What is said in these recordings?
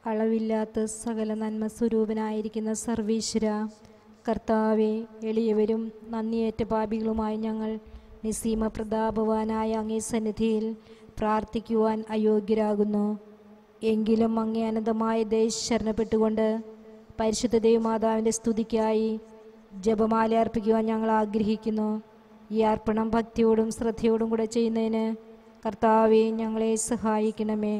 അളവില്ലാത്ത സകല നന്മ സ്വരൂപനായിരിക്കുന്ന സർവീശ്വര കർത്താവെ എളിയവരും നന്ദിയേറ്റ പാപികളുമായി ഞങ്ങൾ നിസീമ പ്രതാപവാനായ അങ്ങേ സന്നിധിയിൽ പ്രാർത്ഥിക്കുവാൻ അയോഗ്യരാകുന്നു എങ്കിലും അങ്ങേ അനന്തമായ ദേശ ശരണപ്പെട്ടുകൊണ്ട് പരിശുദ്ധ ദേവമാതാവിൻ്റെ സ്തുതിക്കായി ജപമാല അർപ്പിക്കുവാൻ ഞങ്ങൾ ആഗ്രഹിക്കുന്നു ഈ അർപ്പണം ഭക്തിയോടും ശ്രദ്ധയോടും കൂടെ ചെയ്യുന്നതിന് കർത്താവെ ഞങ്ങളെ സഹായിക്കണമേ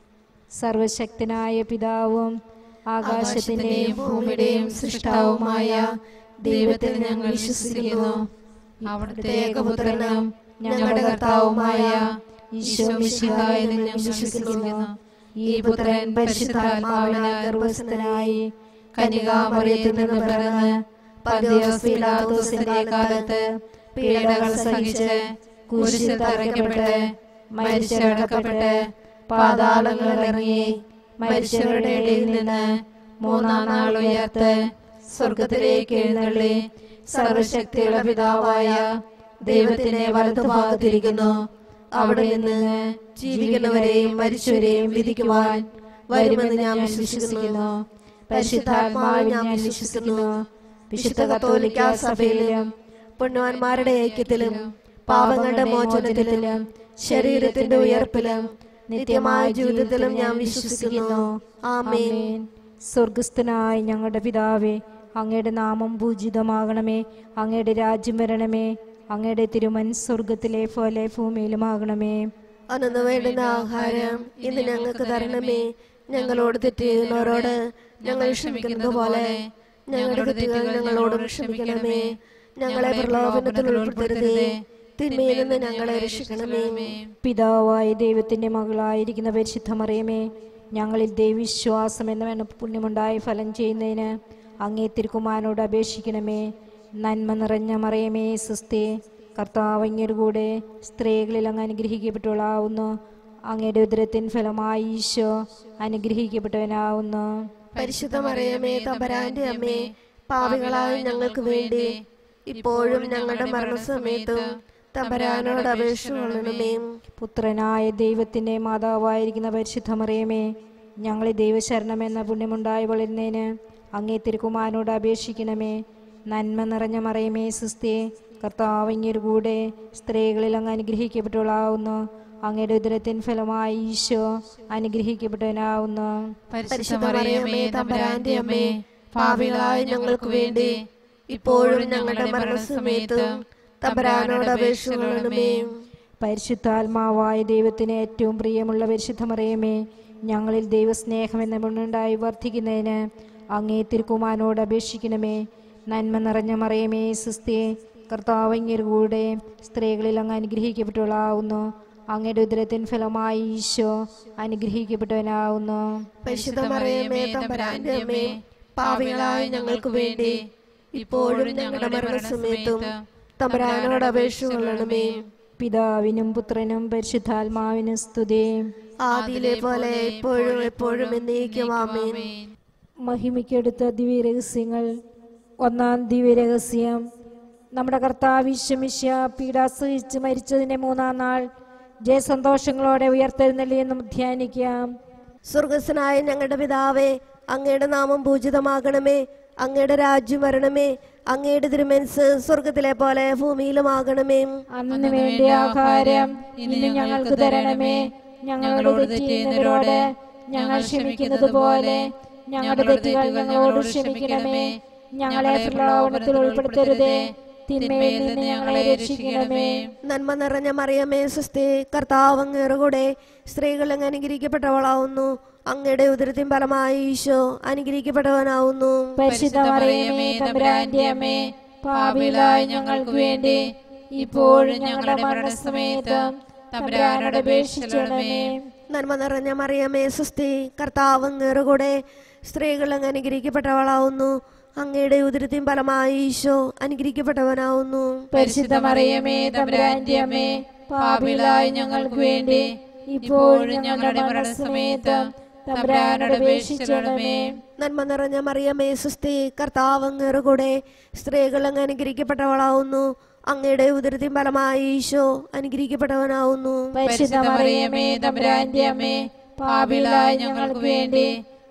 സർവശക്തനായ പിതാവും ആകാശത്തിൻ്റെയും ഭൂമിയുടെയും സൃഷ്ടാവുമായ ദൈവത്തിൽ ഞങ്ങൾ വിശ്വസിക്കുന്നു അവിടുത്തെ ഏകപുത്രനും ഞങ്ങളുടെ കർത്താവുമായ ഈശോ മിശിഹായിൽ ഞങ്ങൾ വിശ്വസിക്കുന്നു ഈ പുത്രൻ പരിശുദ്ധാത്മാവിനാൽ ഗർഭസ്ഥനായി കന്യകാമറിയത്തിൽ നിന്ന് പിറന്ന് പന്തിയോസ് പീലാത്തോസിന്റെ കാലത്ത് പീഡകൾ സഹിച്ച് കുരിശിൽ തറയ്ക്കപ്പെട്ട് മരിച്ചടക്കപ്പെട്ട് പാതാളങ്ങളിൽ ഇറങ്ങി മരിച്ചവരുടെ ഇടയിൽ നിന്ന് മൂന്നാം നാൾ ഉയർത്ത് സ്വർഗത്തിലേക്ക് എഴുന്നള്ളി സർവശക്തിയുള്ള പിതാവായ ദൈവത്തിന്റെ വലതുഭാഗത്തിരിക്കുന്നു അവിടെ നിന്ന് ജീവിക്കുന്നവരെയും മരിച്ചവരെയും വിധിക്കുവാൻ വരുമെന്ന് ഞാൻ വിശ്വസിക്കുന്നു പരിശുദ്ധാത്മാവിൽ ഞാൻ വിശ്വസിക്കുന്നു വിശുദ്ധ കത്തോലിക്ക സഭയിലും പുണ്യവാന്മാരുടെ ഐക്യത്തിലും പാപങ്ങളുടെ മോചനത്തിലും ശരീരത്തിന്റെ ഉയർപ്പിലും നിത്യമായ ജീവിതത്തിലും ഞാൻ വിശ്വസിക്കുന്നു ആമേൻ സ്വർഗസ്ഥനായ ഞങ്ങളുടെ പിതാവേ അങ്ങയുടെ നാമം പൂജിതമാകണമേ അങ്ങയുടെ രാജ്യം വരണമേ അങ്ങയുടെ തിരുമൻ സ്വർഗത്തിലെ പോലെ ഭൂമിയിലുമാകണമേ അന്നു വേണ്ടുന്ന ആഹാരം ഇന്ന് ഞങ്ങൾക്ക് തരണമേ ഞങ്ങളോട് തെറ്റ് ചെയ്യുന്നവരോട് ഞങ്ങൾ ക്ഷമിക്കുന്നത് പോലെ ഞങ്ങളുടെ തെറ്റുകൾ ഞങ്ങളോടും ക്ഷമിക്കണമേ ഞങ്ങളെ പ്രലോഭനത്തിൽ ഉൾപ്പെടുത്തരുതേ തിന്മയിൽ നിന്ന് ഞങ്ങളെ രക്ഷിക്കണമേ പിതാവായ ദൈവത്തിന്റെ മകളായിരിക്കുന്ന പരിശുദ്ധ മറിയമേ ഞങ്ങളിൽ ദൈവവിശ്വാസം എന്ന വേണ്ട പുണ്യമുണ്ടായി ഫലം ചെയ്യുന്നതിന് അങ്ങേ തിരുക്കുമാരനോട് അപേക്ഷിക്കണമേ നന്മ നിറഞ്ഞ മറിയമേ സുസ്ഥി കർത്താവ് അങ്ങയുടെ കൂടെ സ്ത്രീകളിൽ അങ്ങ് അനുഗ്രഹിക്കപ്പെട്ടവളാവുന്നു അങ്ങയുടെ ഉദരത്തിൻ ഫലമായി ഈശോ അനുഗ്രഹിക്കപ്പെട്ടവനാവുന്നു പരിശുദ്ധ മറിയമേ തമ്പരാന്റെ അമ്മേ പാപികളായ ഞങ്ങൾക്ക് വേണ്ടി ഇപ്പോഴും ഞങ്ങളുടെ മരണസമയത്തും തമ്പരാനോട് അപേക്ഷ കൊള്ളണമേ പുത്രനായ ദൈവത്തിൻ്റെ മാതാവായിരിക്കുന്ന പരിശുദ്ധ മറിയമേ ഞങ്ങളെ ദൈവശരണം എന്ന പുണ്യമുണ്ടായി വളരുന്നതിന് അങ്ങേ തിരുക്കുമാരനോട് അപേക്ഷിക്കണമേ നന്മ നിറഞ്ഞ മറിയമേ സുസ്ഥിയെ കർത്താവ് ഇങ്ങൊരു കൂടെ സ്ത്രീകളിൽ അങ്ങ് അനുഗ്രഹിക്കപ്പെട്ടവളാവുന്നു അങ്ങയുടെ ഉദരത്തിൻ ഫലമായി ഈശോ അനുഗ്രഹിക്കപ്പെട്ടവനാവുന്നു പരിശുദ്ധ മറിയമേ തമ്പരാന്റെ അമ്മേ പാപികളായ ഞങ്ങൾക്ക് വേണ്ടി ഇപ്പോഴും ഞങ്ങളുടെ മരണസമയത്തും തമ്പരാനോട് അപേക്ഷ കൊള്ളണമേ പരിശുദ്ധാത്മാവായ ദൈവത്തിന് ഏറ്റവും പ്രിയമുള്ള പരിശുദ്ധ മറിയമേ ഞങ്ങളിൽ ദൈവസ്നേഹം എന്ന മുന്നുണ്ടായി വർദ്ധിക്കുന്നതിന് അങ്ങേ തിരുക്കുമാനോട് അപേക്ഷിക്കണമേ നന്മ നിറഞ്ഞ മറിയമേ സുസ്ഥിയെ കർത്താവ് ഇങ്ങയുടെ കൂടെ സ്ത്രീകളിൽ അങ്ങ് അനുഗ്രഹിക്കപ്പെട്ടവളാവുന്നു അങ്ങയുടെ ഉദരത്തിൻ ഫലമായി ഈശോ അനുഗ്രഹിക്കപ്പെട്ടവനാവുന്നു പരിശുദ്ധ മറിയമേ തമ്പരാന്റെ അമ്മേ പാപികളായ ഞങ്ങൾക്ക് വേണ്ടി ഇപ്പോഴും ഞങ്ങളുടെ മരണസമയത്തും തമ്പരാനോട് അപേക്ഷ കൊള്ളണമേ പിതാവിനും പുത്രനും പരിശുദ്ധാത്മാവിനും സ്തുതി ആദിയിലെ പോലെ എപ്പോഴും എപ്പോഴും എന്നേക്കും ആമേൻ മഹിമയ്ക്കെടുത്ത ദിവ്യരഹസ്യങ്ങൾ ഒന്നാം ദിവ്യരഹസ്യം നമ്മുടെ കർത്താവ് ഈശ്വമിശ പീഡാസഹിച്ച് മരിച്ചതിന്റെ മൂന്നാം നാൾ ജയസന്തോഷങ്ങളോടെ ഉയർത്തെഴുന്നള്ളി എന്നും ധ്യാനിക്കാം സ്വർഗസ്വനായ ഞങ്ങളുടെ പിതാവേ അങ്ങയുടെ നാമം പൂജിതമാകണമേ അങ്ങയുടെ രാജ്യം വരണമേ അങ്ങയുടെ തിരുമനസ് സ്വർഗത്തിലെ പോലെ ഭൂമിയിലുമാകണമേ അന്നു വേണ്ടിയ ആഹാരം ഇന്ന് ഞങ്ങൾക്ക് തരണമേ ഞങ്ങളോട് തെറ്റിയുന്നവരോട് ഞങ്ങൾ ക്ഷമിക്കുന്നത് പോലെ ഞങ്ങളുടെ തെറ്റുകൾ ഞങ്ങളോട് ക്ഷമിക്കണമേ ഞങ്ങളെ പ്രലോഭനത്തിൽ ഉൾപ്പെടുത്തരുതേ തിന്മയിൽ നിന്ന് ഞങ്ങളെ രക്ഷിക്കണമേ നന്മ നിറഞ്ഞ മറിയമേ സുസ്ഥി കർത്താവ് അങ്ങേറെ കൂടെ സ്ത്രീകൾ അങ്ങ് അനുഗ്രഹിക്കപ്പെട്ടവളാവുന്നു അങ്ങയുടെ ഉദരത്തിൻ ഫലമായി ഈശോ അനുഗ്രഹിക്കപ്പെട്ടവനാവുന്നു പരിശുദ്ധ മറിയമേ തമ്പുരാന്റെ അമ്മേ പാപികളായ ഞങ്ങൾക്ക് വേണ്ടി ഇപ്പോഴും ഞങ്ങളുടെ മരണസമയത്തും തമ്പുരാനോട് അപേക്ഷിച്ചണമേ നന്മ നിറഞ്ഞ മറിയമേ സുസ്ഥി കർത്താവ് അങ്ങേറെ കൂടെ സ്ത്രീകൾ അങ്ങ് അനുഗ്രഹിക്കപ്പെട്ടവളാവുന്നു അങ്ങയുടെ ഉദരത്തിൻ ഫലമായി ഈശോ അനുഗ്രഹിക്കപ്പെട്ടവനാവുന്നു പരിശുദ്ധ മറിയമേ തമ്പുരാന്റെ അമ്മേ പാപികളായ ഞങ്ങൾക്ക് വേണ്ടി ഇപ്പോഴും ഞങ്ങളുടെ മരണസമയത്തും തമ്പുരാനോട് അപേക്ഷിച്ചണമേ നന്മ നിറഞ്ഞ മറിയമേ സുസ്ഥി കർത്താവ് അങ്ങേറെ കൂടെ സ്ത്രീകൾ അങ്ങ് അനുഗ്രഹിക്കപ്പെട്ടവളാവുന്നു അങ്ങയുടെ ഉദരത്തിൻ ഫലമായി ഈശോ അനുഗ്രഹിക്കപ്പെട്ടവനാവുന്നു പരിശുദ്ധ മറിയമേ തമ്പുരാന്റെ അമ്മേ പാപികളായ ഞങ്ങൾക്ക് വേണ്ടി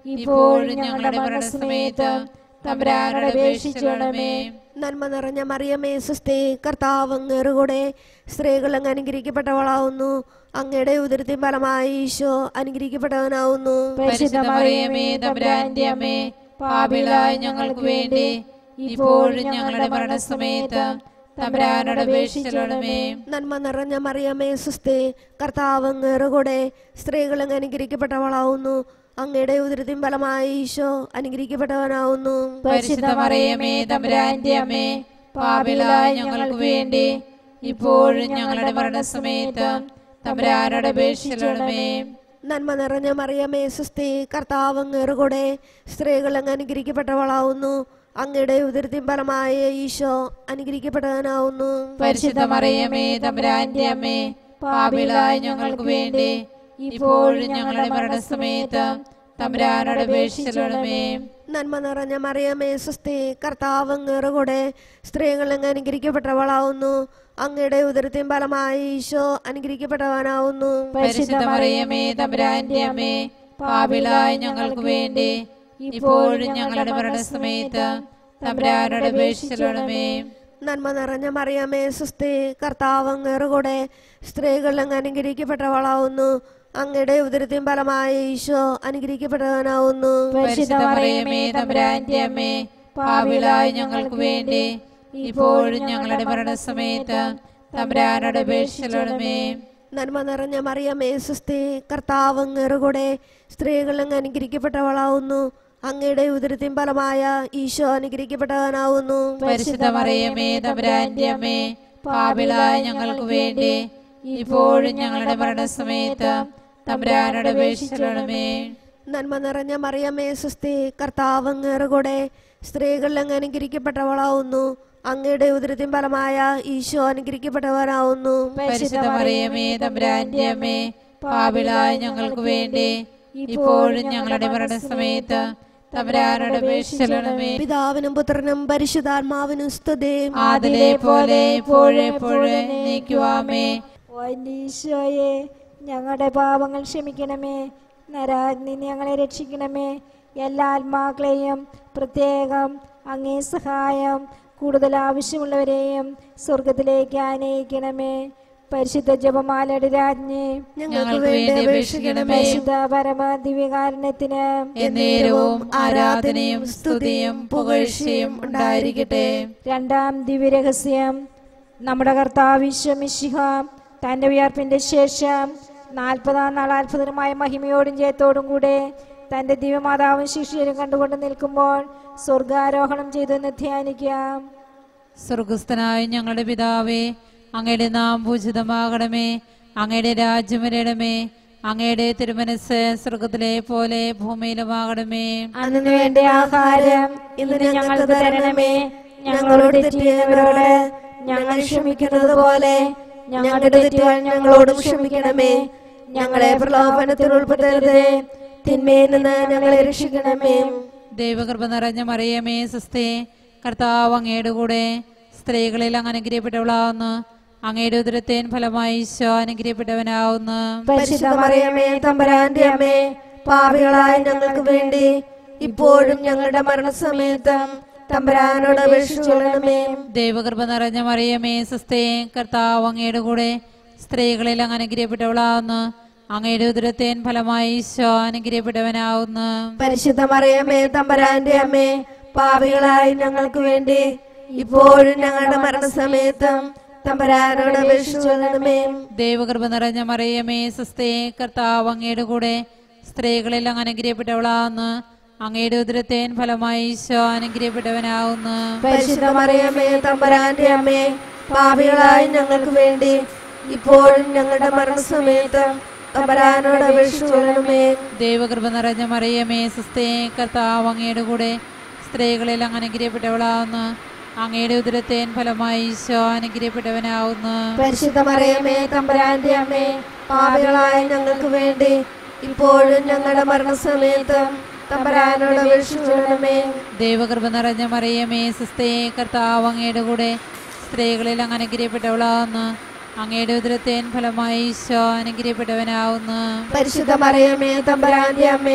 ഇപ്പോഴും ഞങ്ങളുടെ മരണസമയത്ത് തമ്പുരാനോട് അപേക്ഷിച്ചോണമേ നന്മ നിറഞ്ഞ മറിയമേ സുസ്ഥി കർത്താവ് അങ്ങേറുകൂടെ സ്ത്രീകൾ അങ്ങ് അനുഗ്രഹിക്കപ്പെട്ടവളാവുന്നു അങ്ങയുടെ ഉദരത്തിൻ ഫലമായി ഈശോ അനുഗ്രഹിക്കപ്പെട്ടവനാവുന്നു പരിശുദ്ധ മറിയമേ തമ്പുരാന്റെ അമ്മേ പാപികളായ ഞങ്ങൾക്ക് വേണ്ടി ഇപ്പോഴും ഞങ്ങളുടെ മരണസമയത്ത് തമ്പുരാനോട് അപേക്ഷിച്ചോണമേ നന്മ നിറഞ്ഞ മറിയമേ സുസ്ഥി കർത്താവ് അങ്ങേറുകൂടെ സ്ത്രീകൾ അങ്ങ് അനുഗ്രഹിക്കപ്പെട്ടവളാവുന്നു അങ്ങയുടെ ഉദരത്തിൻ ഫലമായി ഈശോ അനുഗ്രഹിക്കപ്പെട്ടവനാവുന്നു പരിശുദ്ധ മറിയമേ തമ്പുരാന്റെ അമ്മേ പാപികളായ ഞങ്ങൾക്ക് വേണ്ടി ഇപ്പോഴും ഞങ്ങളുടെ മരണസമയത്ത് തമ്പുരാനോട് അപേക്ഷിച്ചോണമേ നന്മ നിറഞ്ഞ മറിയമേ സുസ്ഥി കർത്താവ് അങ്ങേറുകൂടെ സ്ത്രീകൾ അങ്ങ് അനുഗ്രഹിക്കപ്പെട്ടവളാവുന്നു അങ്ങയുടെ ഉദരത്തിൻ ഫലമായ ഈശോ അനുഗ്രഹിക്കപ്പെട്ടവനാവുന്നു പരിശുദ്ധ മറിയമേ തമ്പുരാന്റെ അമ്മേ പാപികളായ ഞങ്ങൾക്ക് വേണ്ടി ഇപ്പോഴും ഞങ്ങളുടെ മരണസമയത്ത് തമ്പുരാനോട് അപേക്ഷിച്ചോണമേ നന്മ നിറഞ്ഞ മറിയമേ സുസ്ഥി കർത്താവ് അങ്ങേറുകൂടെ സ്ത്രീകൾ അങ്ങ് അനുഗ്രഹിക്കപ്പെട്ടവളാവുന്നു അങ്ങയുടെ ഉദരത്തിൻ ഫലമായി ഈശോ അനുഗ്രഹിക്കപ്പെട്ടവനാവുന്നു പരിശുദ്ധ മറിയമേ തമ്പുരാന്റെ അമ്മേ പാപികളായ ഞങ്ങൾക്ക് വേണ്ടി ഇപ്പോഴും ഞങ്ങളുടെ മരണസമയത്ത് തമ്പുരാനോട് അപേക്ഷിച്ചോണമേ നന്മ നിറഞ്ഞ മറിയമേ സുസ്ഥി കർത്താവ് അങ്ങേറുകൂടെ സ്ത്രീകൾ അങ്ങ് അനുഗ്രഹിക്കപ്പെട്ടവളാവുന്നു അങ്ങയുടെ ഉദരത്തിൻ ഫലമായി ഈശോ അനുഗ്രഹിക്കപ്പെട്ടവനാവുന്നു പരിശുദ്ധ മറിയമേ തമ്പുരാന്റെ അമ്മേ പാപികളായ ഞങ്ങൾക്ക് വേണ്ടി ഇപ്പോഴും ഞങ്ങളുടെ മരണസമയത്ത് തമ്പുരാനോട് അപേക്ഷിച്ചോണമേ നന്മ നിറഞ്ഞ മറിയമേ സുസ്ഥി കർത്താവ് അങ്ങേറുകൂടെ സ്ത്രീകൾ അങ്ങ് അനുഗ്രഹിക്കപ്പെട്ടവളാവുന്നു അങ്ങയുടെ ഉദരത്തിൻ ഫലമായ ഈശോ അനുഗ്രഹിക്കപ്പെട്ടവനാവുന്നു പരിശുദ്ധ മറിയമേ തമ്പുരാന്റെ അമ്മേ പാപികളായ ഞങ്ങൾക്ക് വേണ്ടി ഇപ്പോഴും ഞങ്ങളുടെ മരണസമയത്ത് തമ്പുരാനോട് അപേക്ഷിച്ചോണമേ നന്മ നിറഞ്ഞ മറിയമേ സുസ്ഥി കർത്താവ് അങ്ങേറുകൂടെ സ്ത്രീകൾ അങ്ങ് അനുഗ്രഹിക്കപ്പെട്ടവളാവുന്നു അങ്ങയുടെ ഉദരത്തിൻ ഫലമായ ഈശോ അനുഗ്രഹിക്കപ്പെട്ടവനാവുന്നു പരിശുദ്ധ മറിയമേ തമ്പുരാന്റെ അമ്മേ പാപികളായ ഞങ്ങൾക്ക് വേണ്ടി ഇപ്പോഴും ഞങ്ങളുടെ മരണസമയത്ത് തമ്പുരാനോട് അപേക്ഷിച്ചോണമേ പിതാവിനും പുത്രനും പരിശുദ്ധാത്മാവിനും സ്തുതി ആദിലെ പോലെ ഇപ്പോഴെപ്പോഴെ നീക്കുവാമേ ഓ എൻ്റെ ഈശോയെ ഞങ്ങളുടെ പാപങ്ങൾ ക്ഷമിക്കണമേ നരാജ്ഞ നിന്ന് ഞങ്ങളെ രക്ഷിക്കണമേ എല്ലാ ആത്മാക്കളെയും പ്രത്യേകം അങ്ങേ സഹായം കൂടുതൽ ആവശ്യമുള്ളവരെയും സ്വർഗത്തിലേക്ക് ആനയിക്കണമേ പരിശുദ്ധ ജപമാലയുടെ രാജ്ഞി ഞങ്ങൾക്ക് വേണ്ടി അപേക്ഷിക്കണമേ പരിശുദ്ധ പരമ ദിവ്യകാരണത്തിന് എന്നേരവും ആരാധനയും സ്തുതിയും പുകഴ്ചയും ഉണ്ടായിരിക്കട്ടെ രണ്ടാം ദിവ്യരഹസ്യം നമ്മുടെ കർത്താവ് വിശ്വമിശിഹ തൻ്റെ ഉയർപ്പിൻ്റെ ശേഷം നാൽപ്പതാം നാൾ അത്ഭുതമായ മഹിമയോടും ജയത്തോടും കൂടെ തൻ്റെ ദിവ്യമാതാവും ശിഷ്യരും കണ്ടുകൊണ്ട് നിൽക്കുമ്പോൾ സ്വർഗാരോഹണം ചെയ്തെന്ന് ധ്യാനിക്കാം സ്വർഗസ്ഥനായ ഞങ്ങളുടെ പിതാവേ അങ്ങയുടെ നാം പൂജിതമാകണമേ അങ്ങയുടെ രാജ്യം വരണമേ അങ്ങയുടെ തിരുമനസ് സ്വർഗത്തിലെ പോലെ ഭൂമിയിലുമാകണമേ അന്നു വേണ്ട ആഹാരം ഇന്ന് ഞങ്ങൾക്ക് തരണമേ ഞങ്ങളോട് തെറ്റിയവരോട് ഞങ്ങൾ ക്ഷമിക്കുന്നത് പോലെ ഞങ്ങളുടെ തെറ്റുകൾ ഞങ്ങളോടും ക്ഷമിക്കണമേ ഞങ്ങളെ പ്രലോഭനത്തിൽ ഉൾപ്പെടുത്തരുതേ തിന്മയിൽ നിന്ന് ഞങ്ങളെ രക്ഷിക്കണമേ ദൈവകൃപ നിറഞ്ഞ മറിയമേ സുസ്ഥേ കർത്താവ് അങ്ങയുടെ കൂടെ സ്ത്രീകളിൽ അങ്ങ് അനുഗ്രഹിക്കപ്പെട്ടവളാവുന്നു അങ്ങയുടെ ഉദരത്തേൻ ഫലമായി ഈശോ അനുഗ്രഹിക്കപ്പെട്ടവനാവുന്നു പരിശുദ്ധ മറിയമേ തമ്പുരാന്റെ അമ്മേ പാപികളായ ഞങ്ങൾക്ക് വേണ്ടി ഇപ്പോഴും ഞങ്ങളുടെ മരണസമയത്ത് തമ്പുരാനോട് അപേക്ഷിച്ചുകൊള്ളണമേ ദൈവകൃപ നിറഞ്ഞ മറിയമേ സുസ്ഥേ കർത്താവ് അങ്ങയുടെ കൂടെ സ്ത്രീകളിൽ അങ്ങ് അനുഗ്രഹിക്കപ്പെട്ടവളാവുന്നു അങ്ങയുടെ ഉദരത്തേൻ ഫലമായി ഈശോ അനുഗ്രഹിക്കപ്പെട്ടവനാവുന്നു പരിശുദ്ധ മറിയമേ തമ്പുരാന്റെ അമ്മേ പാപികളായ ഞങ്ങൾക്ക് വേണ്ടി ഇപ്പോഴും ഞങ്ങളുടെ മരണസമയത്ത് തമ്പുരാനോട് അപേക്ഷിച്ചുകൊള്ളണമേ ദൈവകൃപ നിറഞ്ഞ മറിയമേ സുസ്ഥേ കർത്താവ് അങ്ങയുടെ കൂടെ സ്ത്രീകളിൽ അങ്ങ് അനുഗ്രഹിക്കപ്പെട്ടവളാവുന്നു അങ്ങയുടെ ഉദരത്തേൻ ഫലമായി ഈശോ അനുഗ്രഹിക്കപ്പെട്ടവനാവുന്നു പരിശുദ്ധ മറിയമേ തമ്പുരാന്റെ അമ്മേ പാപികളായ ഞങ്ങൾക്ക് വേണ്ടി ഇപ്പോഴും ഞങ്ങളുടെ മരണസമയത്ത് തമ്പുരാനോട് അപേക്ഷിച്ചുകൊള്ളണമേ ദൈവകൃപ നിറഞ്ഞ മറിയമേ സുസ്ഥേ കർത്താവ് അങ്ങയുടെ കൂടെ സ്ത്രീകളിൽ അങ്ങ് അനുഗ്രഹിക്കപ്പെട്ടവളാവുന്നു അങ്ങയുടെ ഉദരത്തേൻ ഫലമായി ഈശോ അനുഗ്രഹിക്കപ്പെട്ടവനാവുന്നു പരിശുദ്ധ മറിയമേ തമ്പുരാന്റെ അമ്മേ പാപികളായ ഞങ്ങൾക്ക് വേണ്ടി ഇപ്പോഴും ഞങ്ങളുടെ മരണസമയത്ത് തമ്പുരാനോട് അപേക്ഷിച്ചുകൊള്ളണമേ ദൈവകൃപ നിറഞ്ഞ മറിയമേ സുസ്ഥേ കർത്താവ് അങ്ങയുടെ കൂടെ സ്ത്രീകളിൽ അങ്ങ് അനുഗ്രഹിക്കപ്പെട്ടവളാവുന്നു അങ്ങയുടെ ഉദരത്തേൻ ഫലമായി ഈശോ അനുഗ്രഹിക്കപ്പെട്ടവനാവുന്നു പരിശുദ്ധ മറിയമേ തമ്പുരാന്റെ അമ്മേ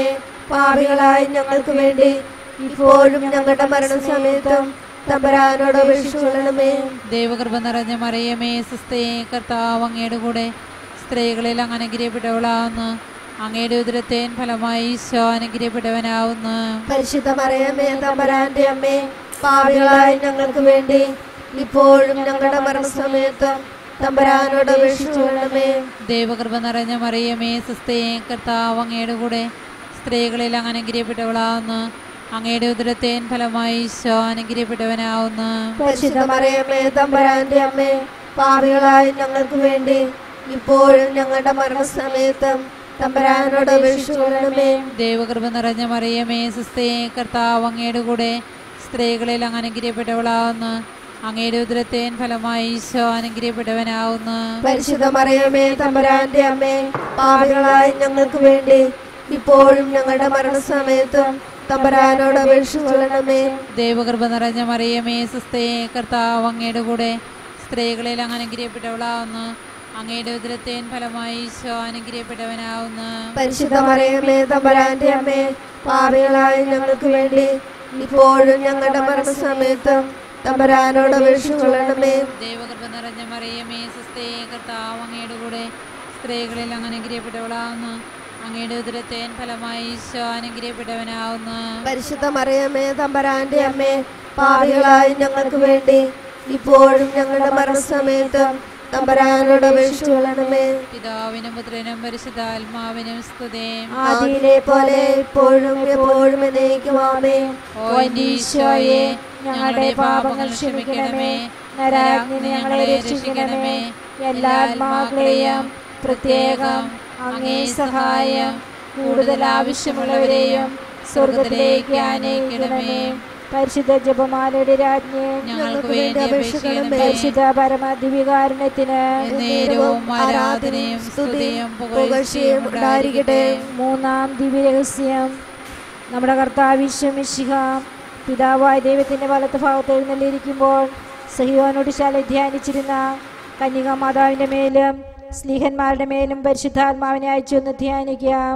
പാപികളായ ഞങ്ങൾക്ക് വേണ്ടി ഇപ്പോഴും ഞങ്ങളുടെ മരണസമയത്തും തമ്പരാനോട് അപേക്ഷിച്ചുകൊള്ളണമേ ദൈവകൃപ നിറഞ്ഞ മറിയമേ സുസ്ഥേ കർത്താവ് അങ്ങയുടെ കൂടെ സ്ത്രീകളിൽ അങ്ങ് അനുഗ്രഹിക്കപ്പെട്ടവളാവുന്നു അങ്ങയുടെ ഉദരത്തേൻ ഫലമായി ഈശോ അനുഗ്രഹിക്കപ്പെട്ടവനാവുന്നു പരിശുദ്ധ മറിയമേ തമ്പരാന്റെ അമ്മേ പാപികളായ ഞങ്ങൾക്ക് വേണ്ടി ഇപ്പോഴും ഞങ്ങളുടെ മരണസമയത്തും തമ്പരാനോട് അപേക്ഷിച്ചുകൊള്ളണമേ ദൈവകൃപ നിറഞ്ഞ മറിയമേ സുസ്ഥേ കർത്താവ് അങ്ങയുടെ കൂടെ സ്ത്രീകളിൽ അങ്ങ് അനുഗ്രഹിക്കപ്പെട്ടവളാവുന്നു അങ്ങയുടെ ഉദരത്തേൻ ഫലമായി ഈശോ അനുഗ്രഹിക്കപ്പെട്ടവനാവുന്നു പരിശുദ്ധ മറിയമേ തമ്പരാന്റെ അമ്മേ പാപികളായ ഞങ്ങൾക്ക് വേണ്ടി ഇപ്പോഴും ഞങ്ങളുടെ മരണസമയത്തും തമ്പരാനോട് അപേക്ഷിച്ചുകൊള്ളണമേ ദൈവകൃപ നിറഞ്ഞ മറിയമേ സുസ്ഥേ കർത്താവ് അങ്ങയുടെ കൂടെ സ്ത്രീകളിൽ അങ്ങ് അനുഗ്രഹിക്കപ്പെട്ടവളാവുന്നു അങ്ങയുടെ ഉദരത്തേൻ ഫലമായി ഈശോ അനുഗ്രഹിക്കപ്പെട്ടവനാവുന്നു പരിശുദ്ധ മറിയമേ തമ്പരാന്റെ അമ്മേ പാപികളായ ഞങ്ങൾക്ക് വേണ്ടി ഇപ്പോഴും ഞങ്ങളുടെ മരണസമയത്തും തമ്പരാനോട് അപേക്ഷിച്ചുകൊള്ളണമേ ദൈവകൃപ നിറഞ്ഞ മറിയമേ സുസ്ഥേ കർത്താവ് അങ്ങയുടെ കൂടെ സ്ത്രീകളിൽ അങ്ങ് അനുഗ്രഹിക്കപ്പെട്ടവളാവുന്നു അങ്ങയുടെ ഉദരത്തേൻ ഫലമായി ഈശോ അനുഗ്രഹിക്കപ്പെട്ടവനാവുന്നു പരിശുദ്ധ മറിയമേ തമ്പരാന്റെ അമ്മേ പാപികളായ ഞങ്ങൾക്ക് വേണ്ടി ഇപ്പോഴും ഞങ്ങളുടെ മരണസമയത്തും തമ്പരാനോട് അപേക്ഷിച്ചുകൊള്ളണമേ ദൈവകൃപ നിറഞ്ഞ മറിയമേ സുസ്ഥേ കർത്താവ് അങ്ങയുടെ കൂടെ സ്ത്രീകളിൽ അങ്ങ് അനുഗ്രഹിക്കപ്പെട്ടവളാവുന്നു അങ്ങയുടെ ഉദരത്തേൻ ഫലമായി ഈശോ അനുഗ്രഹിക്കപ്പെട്ടവനാവുന്നു പരിശുദ്ധ മറിയമേ തമ്പരാന്റെ അമ്മേ പാപികളായ ഞങ്ങൾക്ക് വേണ്ടി ഇപ്പോഴും ഞങ്ങളുടെ മരണസമയത്തും തമ്പരാനോട് അപേക്ഷിച്ചുകൊള്ളണമേ പിതാവിനും പുത്രനും പരിശുദ്ധാത്മാവിനും സ്തുതേ ആദിയിലെ പോലെ ഇപ്പോഴും എപ്പോഴും എന്നേക്കുമാമേ ഓ എൻ്റെ ഈശോയെ ഞങ്ങളുടെ പാപങ്ങൾ ക്ഷമിക്കണമേ നരാഗ്നി ഞങ്ങളെ രക്ഷിക്കണമേ എല്ലാ ആത്മാക്കളെയും പ്രത്യേകം അങ്ങേ സഹായം കൂടുതൽ ആവശ്യമുള്ളവരെയും സ്വർഗത്തിലേക്ക് ആനയിക്കണമേ പരിശുദ്ധ ജപമാലയുടെ രാജ്ഞി ഞങ്ങൾക്ക് വേണ്ടി അപേക്ഷിക്കണമേ പരിശുദ്ധ പരമദിവികാരണത്തിന് നേരവും ആരാധനയും സ്തുതിയും പുകഴ്ചയും ഉണ്ടായിരിക്കട്ടെ മൂന്നാം ദിവ്യരഹസ്യം നമ്മുടെ കർത്താവിശ്വമിശിഹ പിതാവായ ദൈവത്തിന്റെ വലത്ത് ഭാഗത്ത് എഴുന്നള്ളിയിരിക്കുമ്പോൾ സഹിയോനോട് ശാല ധ്യാനിച്ചിരുന്ന കന്യക മാതാവിന്റെ മേലും സ്നേഹന്മാരുടെ മേലും പരിശുദ്ധാത്മാവിനെ അയച്ചൊന്ന് ധ്യാനിക്കാം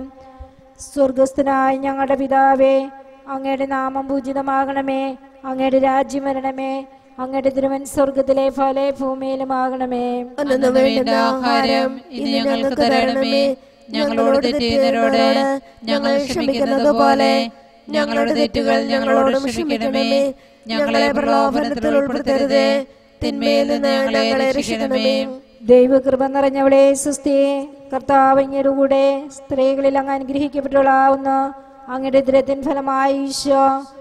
സ്വർഗസ്ഥനായ ഞങ്ങളുടെ പിതാവേ അങ്ങയുടെ നാമം പൂജിതമാകണമേ അങ്ങയുടെ രാജ്യം വരണമേ അങ്ങയുടെ തിരുവൻ സ്വർഗത്തിലെ പോലെ ഭൂമിയിലുമാകണമേ അന്നു വേണ്ടുന്ന ആഹാരം ഇന്ന് ഞങ്ങൾക്ക് തരണമേ ഞങ്ങളോട് തെറ്റിയവരോട് ഞങ്ങൾ ക്ഷമിക്കുന്നത് പോലെ ഞങ്ങളുടെ തെറ്റുകൾ ഞങ്ങളോട് ക്ഷമിക്കണമേ ഞങ്ങളെ പ്രലോഭനത്തിൽ ഉൾപ്പെടുത്തരുതേ തിന്മയിൽ നിന്ന് ഞങ്ങളെ രക്ഷിക്കണമേ ദൈവകൃപ നിറഞ്ഞവളെ സുസ്ഥിയെ കർത്താവ് അങ്ങയുടെ കൂടെ സ്ത്രീകളിൽ അങ്ങ് അനുഗ്രഹിക്കപ്പെട്ടവളാവുന്നു അങ്ങയുടെ ദുരത്തിൻ ഫലമായി ഈശോ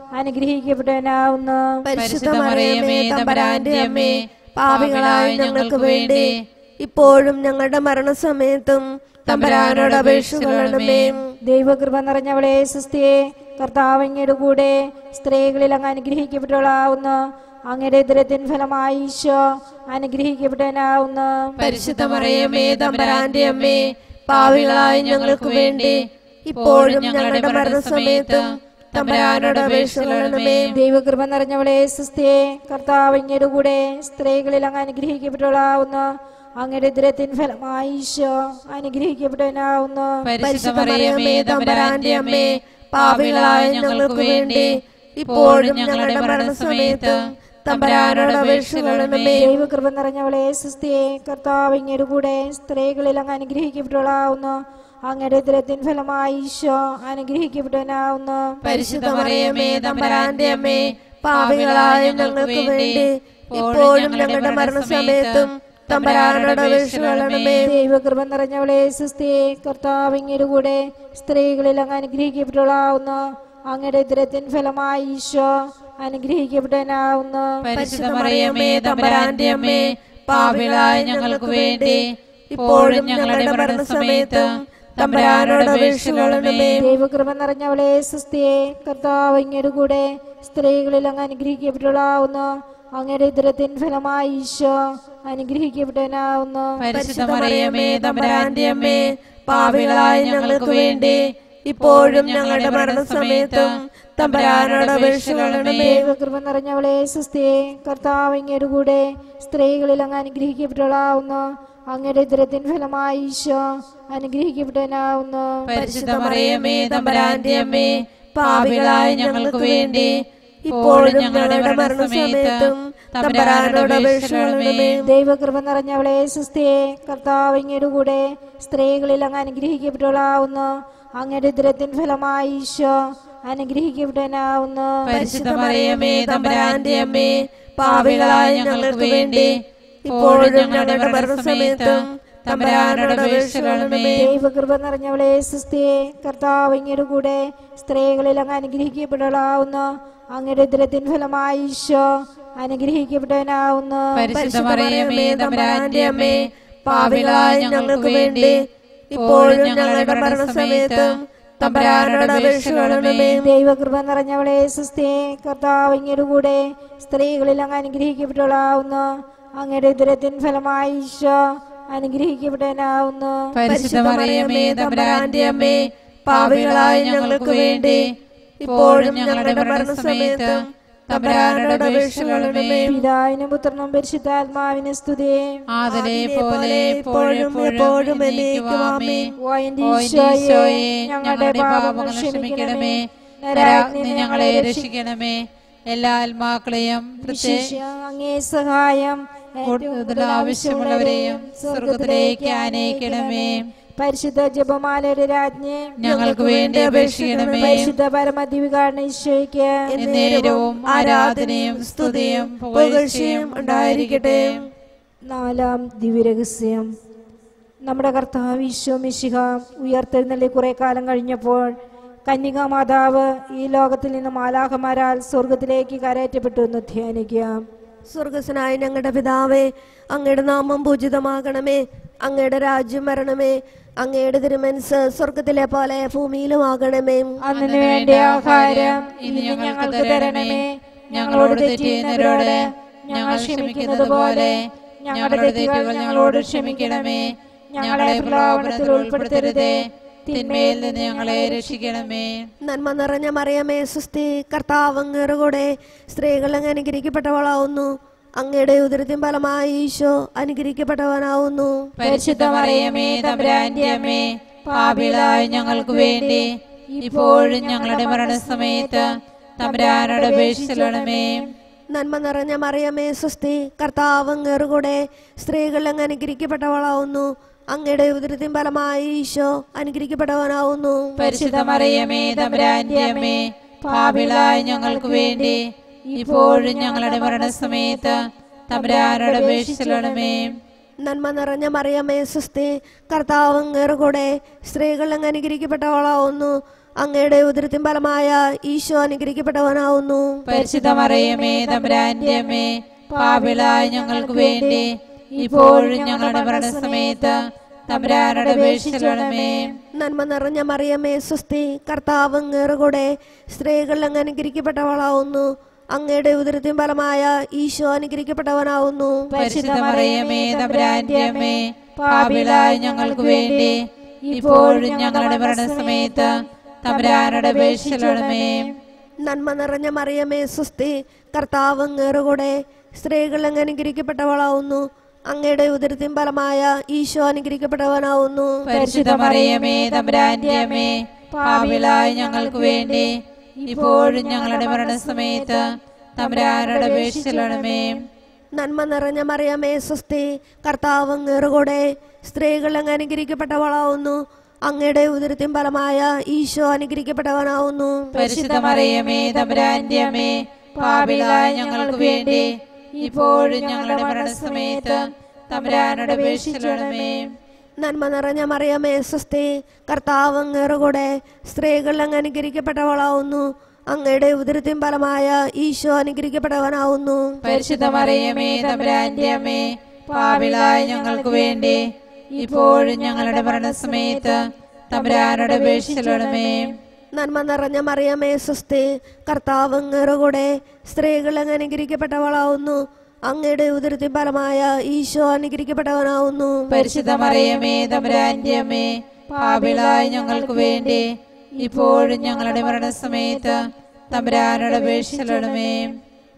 അനുഗ്രഹിക്കപ്പെട്ടവനാവുന്നു പരിശുദ്ധ മറിയമേ തമ്പരാന്റെ അമ്മേ പാപികളായ ഞങ്ങൾക്ക് വേണ്ടി ഇപ്പോഴും ഞങ്ങളുടെ മരണസമയത്തും തമ്പരാനോട് അപേക്ഷിക്കണമേ ദൈവകൃപ നിറഞ്ഞവളെ സുസ്ഥിയെ കർത്താവ് അങ്ങയുടെ കൂടെ സ്ത്രീകളിൽ അങ്ങ് അനുഗ്രഹിക്കപ്പെട്ടവളാവുന്നു അങ്ങയുടെ ദുരത്തിൻ ഫലമായി ഈശോ അനുഗ്രഹിക്കപ്പെട്ടവനാവുന്നു പരിശുദ്ധ മറിയമേ തമ്പരാന്റെ അമ്മേ പാപികളായ ഞങ്ങൾക്ക് വേണ്ടി ഇപ്പോഴും ഞങ്ങളുടെ മരണസമയത്തും തമ്പരാനോട് അപേക്ഷിക്കണമേ ദൈവകൃപ നിറഞ്ഞവളെ സുസ്ഥിയെ കർത്താവ് അങ്ങയുടെ കൂടെ സ്ത്രീകളിൽ അങ്ങ് അനുഗ്രഹിക്കപ്പെട്ടവളാവുന്നു അങ്ങയുടെ ദുരത്തിൻ ഫലമായി ഈശോ അനുഗ്രഹിക്കപ്പെട്ടവനാവുന്നു പരിശുദ്ധ മറിയമേ തമ്പുരാന്റെ അമ്മേ പാപികളായ ഞങ്ങൾക്ക് വേണ്ടി ഇപ്പോഴും ഞങ്ങളുടെ മരണസമയത്ത് തമ്പുരാനോട് അപേക്ഷിക്കണമേ ദൈവകൃപ നിറഞ്ഞവളെ സുസ്ഥിയെ കർത്താവ് അങ്ങയുടെ കൂടെ സ്ത്രീകളിൽ അങ്ങ് അനുഗ്രഹിക്കപ്പെട്ടവളാവുന്നു അങ്ങയുടെ ദുരത്തിൻ ഫലമായി ഈശോ അനുഗ്രഹിക്കപ്പെട്ടവനാവുന്നു പരിശുദ്ധ മറിയമേ തമ്പുരാന്റെ അമ്മേ പാപികളായ ഞങ്ങൾക്ക് വേണ്ടി ഇപ്പോഴും ഞങ്ങളുടെ മരണസമയത്തും തമ്പരാനോട് അപേക്ഷിക്കണമേ ദൈവകൃപ നിറഞ്ഞവളെ സുസ്ഥിയെ കർത്താവ് അങ്ങയുടെ കൂടെ സ്ത്രീകളിൽ അങ്ങ് അനുഗ്രഹിക്കപ്പെട്ടവളാവുന്നു അങ്ങയുടെ ദുരത്തിൻ ഫലമായി ഈശോ അനുഗ്രഹിക്കപ്പെട്ടവനാവുന്നു പരിശുദ്ധ മറിയമേ തമ്പുരാന്റെ അമ്മേ പാപികളായ ഞങ്ങൾക്ക് വേണ്ടി ഇപ്പോഴും ഞങ്ങളുടെ മരണസമയത്ത് തമ്പുരാനോട് അപേക്ഷിക്കണമേ ദൈവകൃപ നിറഞ്ഞവളെ സുസ്ഥിയെ കർത്താവ് അങ്ങയുടെ കൂടെ സ്ത്രീകളിൽ അങ്ങ് അനുഗ്രഹിക്കപ്പെട്ടവളാവുന്നു അങ്ങയുടെ ദുരത്തിൻ ഫലമായി ഈശോ അനുഗ്രഹിക്കപ്പെട്ടവനാവുന്നു പരിശുദ്ധ മറിയമേ തമ്പുരാന്റെ അമ്മേ പാപികളായ ഞങ്ങൾക്ക് വേണ്ടി ഇപ്പോഴും ഞങ്ങളുടെ മരണസമയത്തും തമ്പുരാനോട് അപേക്ഷിക്കണമേ ദൈവകൃപ നിറഞ്ഞവളെ സുസ്ഥിയെ കർത്താവ് അങ്ങയുടെ കൂടെ സ്ത്രീകളിൽ അങ്ങ് അനുഗ്രഹിക്കപ്പെട്ടവളാവുന്നു അങ്ങയുടെ ഉദരത്തിൻ ഫലമായി ഈശോ അനുഗ്രഹിക്കപ്പെട്ടവനാവുന്നു പരിശുദ്ധ മറിയമേ തമ്പുരാന്റെ അമ്മേ പാപികളായ ഞങ്ങൾക്ക് വേണ്ടി ഇപ്പോഴും ഞങ്ങളുടെ മരണസമയത്തും തമ്പുരാനോട് അപേക്ഷിക്കണമേ ദൈവകൃപ നിറഞ്ഞവളെ സുസ്ഥിയെ കർത്താവ് ഇങ്ങയുടെ കൂടെ സ്ത്രീകളിൽ അങ്ങ് അനുഗ്രഹിക്കപ്പെട്ടവളാവുന്നു അങ്ങയുടെ ഉദരത്തിൻ ഫലമായി ഈശോ അനുഗ്രഹിക്കപ്പെട്ടവനാവുന്നു പരിശുദ്ധ മറിയമേ തമ്പുരാന്റെ അമ്മേ പാപികളായ ഞങ്ങൾക്ക് വേണ്ടി ഇപ്പോഴും ഞങ്ങളുടെ മരണസമയത്തും തമ്പുരാനോട് അപേക്ഷിക്കണമേ ദൈവകൃപ നിറഞ്ഞവളെ സുസ്ഥിയെ കർത്താവ് ഇങ്ങയുടെ കൂടെ സ്ത്രീകളിൽ അങ്ങ് അനുഗ്രഹിക്കപ്പെട്ടവളാവുന്നു അങ്ങയുടെ ഉദരത്തിൻ ഫലമായി ഈശോ അനുഗ്രഹിക്കപ്പെട്ടവനാവുന്നു പരിശുദ്ധ മറിയമേ തമ്പുരാന്റെ അമ്മേ പാപികളായ ഞങ്ങൾക്ക് വേണ്ടി ഇപ്പോഴും ഞങ്ങളുടെ മരണസമയത്തും തമ്പുരാനോട് അപേക്ഷിക്കണമേ ദൈവകൃപ നിറഞ്ഞവളെ സുസ്ഥിയെ കർത്താവ് ഇങ്ങയുടെ കൂടെ സ്ത്രീകളിൽ അങ്ങ് അനുഗ്രഹിക്കപ്പെട്ടവളാവുന്നു അങ്ങയുടെ ഉദരത്തിൻ ഫലമായി ഈശോ അനുഗ്രഹിക്കപ്പെട്ടവനാവുന്നു പരിശുദ്ധ മറിയമേ തമ്പുരാന്റെ അമ്മേ പാപികളായ ഞങ്ങൾക്ക് വേണ്ടി ഇപ്പോഴും ഞങ്ങളുടെ മരണസമയത്തും തമ്പുരാനോട് അപേക്ഷിക്കണമേ പിതാവിനും പുത്രനും പരിശുദ്ധാത്മാവിന് സ്തുതി ആദരെ പോലെ എപ്പോഴും എപ്പോഴും എന്നേക്കുമാമേ ഓ എന്റെ ഓ ഈശോയെ ഈശോയെ ഞങ്ങളുടെ പാപങ്ങൾ ക്ഷമിക്കണമേ നരകാഗ്നി ഞങ്ങളെ രക്ഷിക്കണമേ എല്ലാ ആത്മാക്കളെയും പ്രത്യേക വിശേഷം അങ്ങേ സഹായം കൂടുതൽ ആവശ്യമുള്ളവരെയും സ്വർഗത്തിലേക്ക് ആനയിക്കണമേ പരിശുദ്ധ ജപമാലയുടെ രാജ്ഞി ഞങ്ങൾക്ക് വേണ്ടി അപേക്ഷിക്കണമേ പരിശുദ്ധ പരമദിവികാരണ ഈശോയ്ക്ക് എന്നേരവും ആരാധനയും സ്തുതിയും പുകഴ്ചയും ഉണ്ടായിരിക്കട്ടെ നാലാം ദിവ്യരഹസ്യം നമ്മുടെ കർത്താവ് ഈശോ മിശിഹ ഉയർത്തെഴുന്നള്ളി കുറെ കാലം കഴിഞ്ഞപ്പോൾ കന്യക മാതാവ് ഈ ലോകത്തിൽ നിന്ന് മാലാഹമാരാൽ സ്വർഗത്തിലേക്ക് കരയറ്റപ്പെട്ടു എന്ന് ധ്യാനിക്കാം സ്വർഗസ്വനായ ഞങ്ങളുടെ പിതാവേ അങ്ങയുടെ നാമം പൂജിതമാകണമേ അങ്ങയുടെ രാജ്യം വരണമേ അങ്ങയുടെ തിരുമനസ് സ്വർഗത്തിലെ പോലെ ഭൂമിയിലുമാകണമേ അന്നിന് വേണ്ടി ആഹാരം ഇന്ന് ഞങ്ങൾക്ക് തരണമേ ഞങ്ങളോട് തെറ്റിയുന്നവരോട് ഞങ്ങൾ ക്ഷമിക്കുന്നത് പോലെ ഞങ്ങളുടെ തെറ്റുകൾ ഞങ്ങളോട് ക്ഷമിക്കണമേ ഞങ്ങളെ പ്രലോഭനത്തിൽ ഉൾപ്പെടുത്തരുതേ തിന്മയിൽ നിന്ന് ഞങ്ങളെ രക്ഷിക്കണമേ നന്മ നിറഞ്ഞ മറിയമേ സുസ്തി കർത്താവ് അങ്ങയുടെ കൂടെ സ്ത്രീകൾ അങ്ങ് അനുഗ്രഹിക്കപ്പെട്ടവളാവുന്നു അങ്ങയുടെ ഉദരത്തിൻ ഫലമായി ഈശോ അനുഗ്രഹിക്കപ്പെട്ടവനാവുന്നു പരിശുദ്ധ മറിയമേ തമ്പുരാന്റെ അമ്മേ പാപികളായ ഞങ്ങൾക്ക് വേണ്ടി ഇപ്പോഴും ഞങ്ങളുടെ മരണസമയത്ത് തമ്പുരാനോട് അപേക്ഷിച്ചണമേ നന്മ നിറഞ്ഞ മറിയമേ സുസ്തി കർത്താവ് അങ്ങയുടെ കൂടെ സ്ത്രീകൾ അങ്ങ് അനുഗ്രഹിക്കപ്പെട്ടവളാവുന്നു അങ്ങയുടെ ഉദരത്തിൻ ഫലമായി ഈശോ അനുഗ്രഹിക്കപ്പെട്ടവനാവുന്നു പരിശുദ്ധ മറിയമേ തമ്പുരാന്റെ അമ്മേ പാപികളായ ഞങ്ങൾക്ക് വേണ്ടി ഇപ്പോഴും ഞങ്ങളുടെ മരണസമയത്ത് തമ്പുരാനോട് അപേക്ഷിച്ചണമേ നന്മ നിറഞ്ഞ മറിയമേ സുസ്തി കർത്താവ് അങ്ങയുടെ കൂടെ സ്ത്രീകൾ അങ്ങ് അനുഗ്രഹിക്കപ്പെട്ടവളാവുന്നു അങ്ങയുടെ ഉദരത്തിൻ ഫലമായ ഈശോ അനുഗ്രഹിക്കപ്പെട്ടവനാവുന്നു പരിശുദ്ധ മറിയമേ തമ്പുരാന്റെ അമ്മേ പാപികളായ ഞങ്ങൾക്ക് വേണ്ടി ഇപ്പോഴും ഞങ്ങളുടെ മരണസമയത്ത് തമ്പുരാനോട് അപേക്ഷിച്ചണമേ നന്മ നിറഞ്ഞ മറിയമേ സുസ്തി കർത്താവ് അങ്ങയുടെ കൂടെ സ്ത്രീകൾ അങ്ങ് അനുഗ്രഹിക്കപ്പെട്ടവളാവുന്നു അങ്ങയുടെ ഉദരത്തിൻ ഫലമായ ഈശോ അനുഗ്രഹിക്കപ്പെട്ടവനാവുന്നു പരിശുദ്ധ മറിയമേ തമ്പുരാന്റെ അമ്മേ പാപികളായ ഞങ്ങൾക്ക് വേണ്ടി ഇപ്പോഴും ഞങ്ങളുടെ മരണസമയത്ത് തമ്പുരാനോട് അപേക്ഷിച്ചണമേ നന്മ നിറഞ്ഞ മറിയമേ സുസ്തി കർത്താവ് അങ്ങയുടെ കൂടെ സ്ത്രീകൾ അങ്ങ് അനുഗ്രഹിക്കപ്പെട്ടവളാവുന്നു അങ്ങയുടെ ഉദരത്തിൻ ഫലമായ ഈശോ അനുഗ്രഹിക്കപ്പെട്ടവനാവുന്നു പരിശുദ്ധ മറിയമേ തമ്പുരാന്റെ അമ്മേ പാപികളായ ഞങ്ങൾക്ക് വേണ്ടി ഇപ്പോഴും ഞങ്ങളുടെ മരണസമയത്ത് തമ്പുരാനോട് അപേക്ഷിച്ചണമേ നന്മ നിറഞ്ഞ മറിയമേ സുസ്തി കർത്താവ് അങ്ങയുടെ കൂടെ സ്ത്രീകൾ അങ്ങ് അനുഗ്രഹിക്കപ്പെട്ടവളാവുന്നു അങ്ങയുടെ ഉദരത്തിൻ ഫലമായ ഈശോ അനുഗ്രഹിക്കപ്പെട്ടവനാവുന്നു പരിശുദ്ധ മറിയമേ തമ്പുരാന്റെ അമ്മേ പാപികളായ ഞങ്ങൾക്ക് വേണ്ടി ഇപ്പോഴും ഞങ്ങളുടെ മരണസമയത്ത് തമ്പുരാനോട് അപേക്ഷിച്ചണമേ നന്മ നിറഞ്ഞ മറിയമേ സുസ്തി കർത്താവ് അങ്ങയുടെ കൂടെ സ്ത്രീകൾ അങ്ങ് അനുഗ്രഹിക്കപ്പെട്ടവളാവുന്നു അങ്ങയുടെ ഉദരത്തിൻ ഫലമായ ഈശോ അനുഗ്രഹിക്കപ്പെട്ടവനാവുന്നു പരിശുദ്ധ മറിയമേ തമ്പുരാന്റെ അമ്മേ പാപികളായ ഞങ്ങൾക്ക് വേണ്ടി ഇപ്പോഴും ഞങ്ങളുടെ മരണസമയത്ത് തമ്പുരാനോട് അപേക്ഷിച്ചണമേ നന്മ നിറഞ്ഞ മറിയമേ സുസ്തി കർത്താവ് അങ്ങയുടെ കൂടെ സ്ത്രീകൾ അങ്ങ് അനുഗ്രഹിക്കപ്പെട്ടവളാവുന്നു അങ്ങയുടെ ഉദരത്തിൻ ഫലമായ ഈശോ അനുഗ്രഹിക്കപ്പെട്ടവനാവുന്നു പരിശുദ്ധ മറിയമേ തമ്പുരാന്റെ അമ്മേ പാപികളായ ഞങ്ങൾക്ക് വേണ്ടി ഇപ്പോഴും ഞങ്ങളുടെ മരണസമയത്ത് തമ്പുരാനോട് അപേക്ഷിച്ചണമേ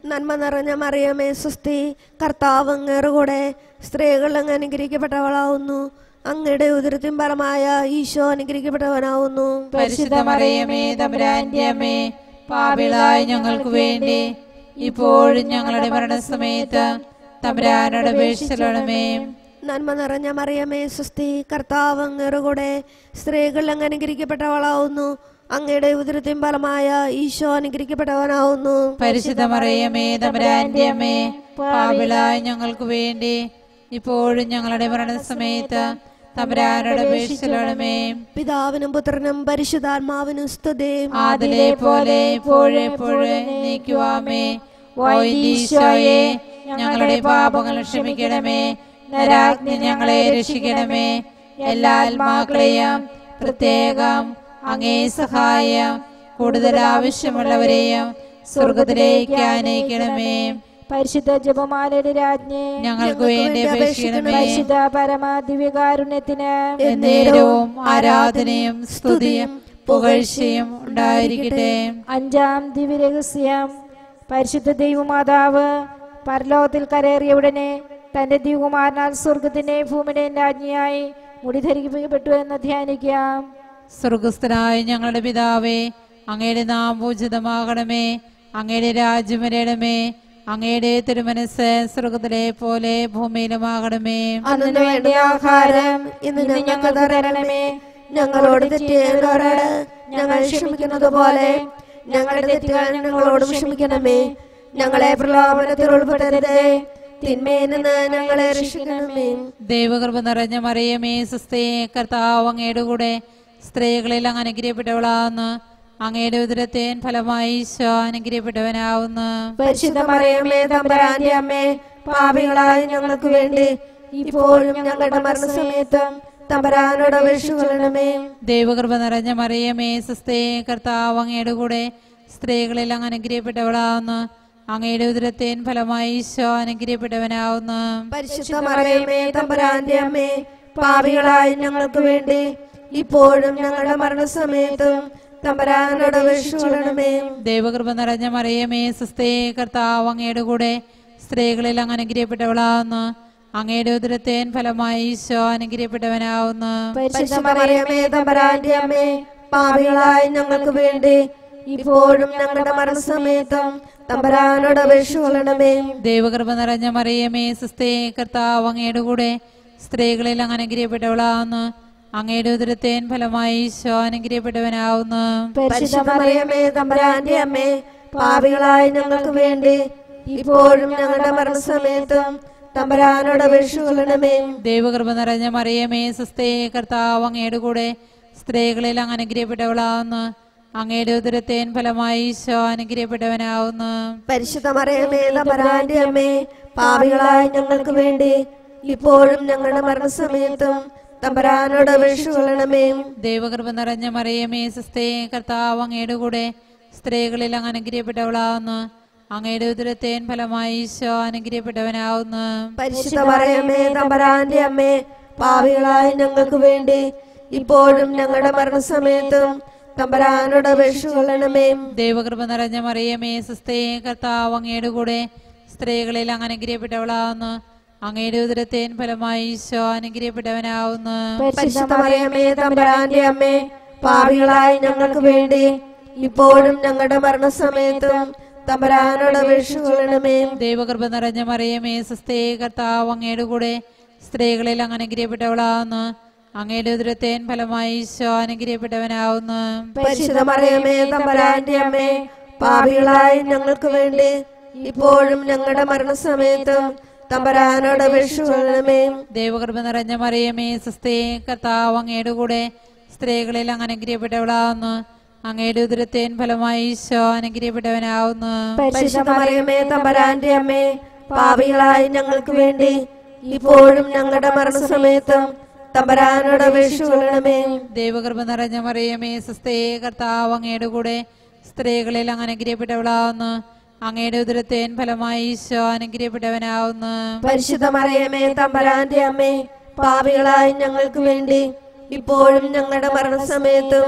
നന്മ നിറഞ്ഞ മറിയമേ സുസ്തി കർത്താവ് അങ്ങേറെ കൂടെ സ്ത്രീകൾ അങ്ങ് അനുഗ്രഹിക്കപ്പെട്ടവളാവുന്നു അങ്ങയുടെ ഉദരത്തിൻ ഫലമായ ഈശോ അനുഗ്രഹിക്കപ്പെട്ടവനാവുന്നു പരിശുദ്ധ മറിയമേ തമ്പുരാന്റെ അമ്മേ പാപികളായ ഞങ്ങൾക്ക് വേണ്ടി ഇപ്പോഴും ഞങ്ങളുടെ മരണസമയത്ത് തമ്പുരാനോട് അപേക്ഷിച്ചോളണമേ നന്മ നിറഞ്ഞ മറിയമേ സുസ്തി കർത്താവ് അങ്ങേറെ കൂടെ സ്ത്രീകൾ അങ്ങ് അനുഗ്രഹിക്കപ്പെട്ടവളാവുന്നു അങ്ങയുടെ ഉദരത്തിൻ ഫലമായ ഈശോ അനുഗ്രഹിക്കപ്പെട്ടവനാവുന്നു പരിശുദ്ധ മറിയമേ തമ്പുരാന്റെ അമ്മേ പാപികളായ ഞങ്ങൾക്ക് വേണ്ടി ഇപ്പോഴും ഞങ്ങളുടെ മരണസമയത്ത് തമ്പുരാനോട് അപേക്ഷിച്ചോളണമേ പിതാവിനും പുത്രനും പരിശുദ്ധാത്മാവിനും സ്തുതി ആദിലെ പോലെ ഇപ്പോഴെപ്പോഴും നീക്കുവാമേ ഓയിലീശോയെ ഞങ്ങളുടെ പാപങ്ങൾ ക്ഷമിക്കണമേ നരാഗ്നി ഞങ്ങളെ രക്ഷിക്കണമേ എല്ലാ ആത്മാക്കളെയും പ്രത്യേകം അങ്ങേ സഹായം കൂടുതൽ ആവശ്യമുള്ളവരെയും സ്വർഗത്തിലേക്ക് ആനയിക്കണമേ പരിശുദ്ധ ജപമാലയുടെ രാജ്ഞി ഞങ്ങൾക്ക് വേണ്ടി അപേക്ഷിക്കണമേ പരിശുദ്ധ പരമ ദിവ്യകാരുണ്യത്തിന് എന്നേരവും ആരാധനയും സ്തുതിയും പുകഴ്ചയും ഉണ്ടായിരിക്കട്ടെ അഞ്ചാം ദിവ്യരഹസ്യം പരിശുദ്ധ ദൈവമാതാവ് പരലോകത്തിൽ കരേറിയ ഉടനെ തന്റെ ദിവകുമാരനാൽ സ്വർഗത്തിന്റെ ഭൂമിയുടെയും രാജ്ഞിയായി മുടി ധരിക്കപ്പെട്ടു എന്ന് ധ്യാനിക്കാം സ്വർഗസ്ഥനായ ഞങ്ങളുടെ പിതാവേ അങ്ങയുടെ നാം പൂജിതമാകണമേ അങ്ങയുടെ രാജ്യം വരണമേ അങ്ങയുടെ തിരുമനസ് സ്വർഗത്തിലെ പോലെ ഭൂമിയിലുമാകണമേ അതിനു വേണ്ട ആഹാരം ഇന്ന് ഞങ്ങൾക്ക് തരണമേ ഞങ്ങളോട് തെറ്റിയവരോട് ഞങ്ങൾ ക്ഷമിക്കുന്നത് പോലെ ഞങ്ങളുടെ തെറ്റുകൾ ഞങ്ങളോട് ക്ഷമിക്കണമേ ഞങ്ങളെ പ്രലോഭനത്തിൽ ഉൾപ്പെടുത്തരുതേ തിന്മയിൽ നിന്ന് ഞങ്ങളെ രക്ഷിക്കണമേ ദൈവകൃപ നിറഞ്ഞ മറിയമേ സുസ്ഥേ കർത്താവ് അങ്ങയുടെ കൂടെ സ്ത്രീകളിൽ അങ്ങ് അനുഗ്രഹിക്കപ്പെട്ടവളാവുന്നു അങ്ങയുടെ ഉദരത്തേൻ ഫലമായി ഈശോ അനുഗ്രഹിക്കപ്പെട്ടവനാവുന്നു പരിശുദ്ധ മറിയമ്മേ തമ്പുരാന്റെ അമ്മേ പാപികളായ ഞങ്ങൾക്ക് വേണ്ടി ഇപ്പോഴും ഞങ്ങളുടെ മരണസമയത്തും തമ്പുരാനോട് അപേക്ഷിക്കണമേ ദൈവകൃപ നിറഞ്ഞ മറിയമേ സുസ്ഥേ കർത്താവ് അങ്ങയുടെ കൂടെ സ്ത്രീകളിൽ അങ്ങ് അനുഗ്രഹിക്കപ്പെട്ടവളാവുന്നു അങ്ങയുടെ ഉദരത്തേൻ ഫലമായി ഈശോ അനുഗ്രഹിക്കപ്പെട്ടവനാവുന്നു പരിശുദ്ധ മറിയമ്മേ തമ്പുരാന്റെ അമ്മേ പാപികളായ ഞങ്ങൾക്ക് വേണ്ടി ഇപ്പോഴും ഞങ്ങളുടെ മരണസമയത്തും തമ്പുരാനോട് അപേക്ഷിക്കണമേ ദൈവകൃപ നിറഞ്ഞ മറിയമേ സുസ്ഥേ കർത്താവ് അങ്ങയുടെ കൂടെ സ്ത്രീകളിൽ അങ്ങ് അനുഗ്രഹിക്കപ്പെട്ടവളാവുന്നു അങ്ങയുടെ ഉദരത്തേൻ ഫലമായി ഈശോ അനുഗ്രഹിക്കപ്പെട്ടവനാവുന്നു പരിശുദ്ധ മറിയമ്മേ തമ്പുരാന്റെ അമ്മേ പാപികളായ ഞങ്ങൾക്ക് വേണ്ടി ഇപ്പോഴും ഞങ്ങളുടെ മരണസമയത്തും തമ്പുരാനോട് അപേക്ഷിക്കണമേ ദൈവകൃപ നിറഞ്ഞ മറിയമേ സുസ്ഥേ കർത്താവ് അങ്ങയുടെ കൂടെ സ്ത്രീകളിൽ അങ്ങ് അനുഗ്രഹിക്കപ്പെട്ടവളാവുന്നു അങ്ങയുടെ ഉദരത്തേൻ ഫലമായി ഈശോ അനുഗ്രഹിക്കപ്പെട്ടവനാവുന്നു പരിശുദ്ധ മറിയമ്മേ തമ്പുരാന്റെ അമ്മേ പാപികളായ ഞങ്ങൾക്ക് വേണ്ടി ഇപ്പോഴും ഞങ്ങളുടെ മരണസമയത്തും തമ്പുരാനോട് അപേക്ഷിക്കണമേ ദൈവകൃപ നിറഞ്ഞ മറിയമേ സുസ്ഥേ കർത്താവ് അങ്ങയുടെ കൂടെ സ്ത്രീകളിൽ അങ്ങ് അനുഗ്രഹിക്കപ്പെട്ടവളാവുന്നു അങ്ങയുടെ ഉദരത്തേൻ ഫലമായി ഈശോ അനുഗ്രഹിക്കപ്പെട്ടവനാവുന്നു പരിശുദ്ധ മറിയമ്മേ തമ്പുരാന്റെ അമ്മേ പാപികളായ ഞങ്ങൾക്ക് വേണ്ടി ഇപ്പോഴും ഞങ്ങളുടെ മരണസമയത്തും തമ്പുരാനോട് അപേക്ഷിക്കണമേ ദൈവകൃപ നിറഞ്ഞ മറിയമേ സുസ്ഥേ കർത്താവ് അങ്ങയുടെ കൂടെ സ്ത്രീകളിൽ അങ്ങ് അനുഗ്രഹിക്കപ്പെട്ടവളാവുന്നു അങ്ങയുടെ ഉദരത്തേൻ ഫലമായി ഈശോ അനുഗ്രഹിക്കപ്പെട്ടവനാവുന്നു പരിശുദ്ധ മറിയമ്മേ തമ്പുരാന്റെ അമ്മേ പാപികളായ ഞങ്ങൾക്ക് വേണ്ടി ഇപ്പോഴും ഞങ്ങളുടെ മരണസമയത്തും തമ്പുരാനോട് അപേക്ഷിക്കണമേ ദൈവകൃപ നിറഞ്ഞ മറിയമേ സുസ്ഥേ കർത്താവ് അങ്ങയുടെ കൂടെ സ്ത്രീകളിൽ അങ്ങ് അനുഗ്രഹിക്കപ്പെട്ടവളാവുന്നു അങ്ങയുടെ ഉദരത്തേൻ ഫലമായി ഈശോ അനുഗ്രഹിക്കപ്പെട്ടവനാവുന്നു പരിശുദ്ധ മറിയമ്മേ തമ്പുരാന്റെ അമ്മേ പാപികളായ ഞങ്ങൾക്ക് വേണ്ടി ഇപ്പോഴും ഞങ്ങളുടെ മരണസമയത്തും തമ്പുരാനോട് അപേക്ഷിക്കണമേ ദൈവകൃപ നിറഞ്ഞ മറിയമേ സുസ്ഥേ കർത്താവ് അങ്ങയുടെ കൂടെ സ്ത്രീകളിൽ അങ്ങ് അനുഗ്രഹിക്കപ്പെട്ടവളാവുന്നു അങ്ങയുടെ ഉദരത്തേൻ ഫലമായി ഈശോ അനുഗ്രഹിക്കപ്പെട്ടവനാവുന്നു പരിശുദ്ധ മറിയമ്മേ തമ്പുരാന്റെ അമ്മേ പാപികളായ ഞങ്ങൾക്ക് വേണ്ടി ഇപ്പോഴും ഞങ്ങളുടെ മരണസമയത്തും തമ്പുരാനോട് അപേക്ഷിക്കണമേ ദൈവകൃപ നിറഞ്ഞ മറിയമേ സുസ്ഥേ കർത്താവ് അങ്ങയുടെ കൂടെ സ്ത്രീകളിൽ അങ്ങ് അനുഗ്രഹിക്കപ്പെട്ടവളാവുന്നു അങ്ങയുടെ ഉദരത്തേൻ ഫലമായി ഈശോ അനുഗ്രഹിക്കപ്പെട്ടവനാവുന്നു പരിശുദ്ധ മറിയമ്മേ തമ്പുരാന്റെ അമ്മേ പാപികളായ ഞങ്ങൾക്ക് വേണ്ടി ഇപ്പോഴും ഞങ്ങളുടെ മരണസമയത്തും തമ്പുരാനോട് അപേക്ഷിക്കണമേ ദൈവകൃപ നിറഞ്ഞ മറിയമേ സുസ്ഥേ കർത്താവ് അങ്ങയുടെ കൂടെ സ്ത്രീകളിൽ അങ്ങ് അനുഗ്രഹിക്കപ്പെട്ടവളാവുന്നു അങ്ങയുടെ ഉദരത്തേൻ ഫലമായി ഈശോ അനുഗ്രഹിക്കപ്പെട്ടവനാവുന്നു പരിശുദ്ധ മറിയമ്മേ തമ്പുരാന്റെ അമ്മേ പാപികളായ ഞങ്ങൾക്ക് വേണ്ടി ഇപ്പോഴും ഞങ്ങളുടെ മരണസമയത്തും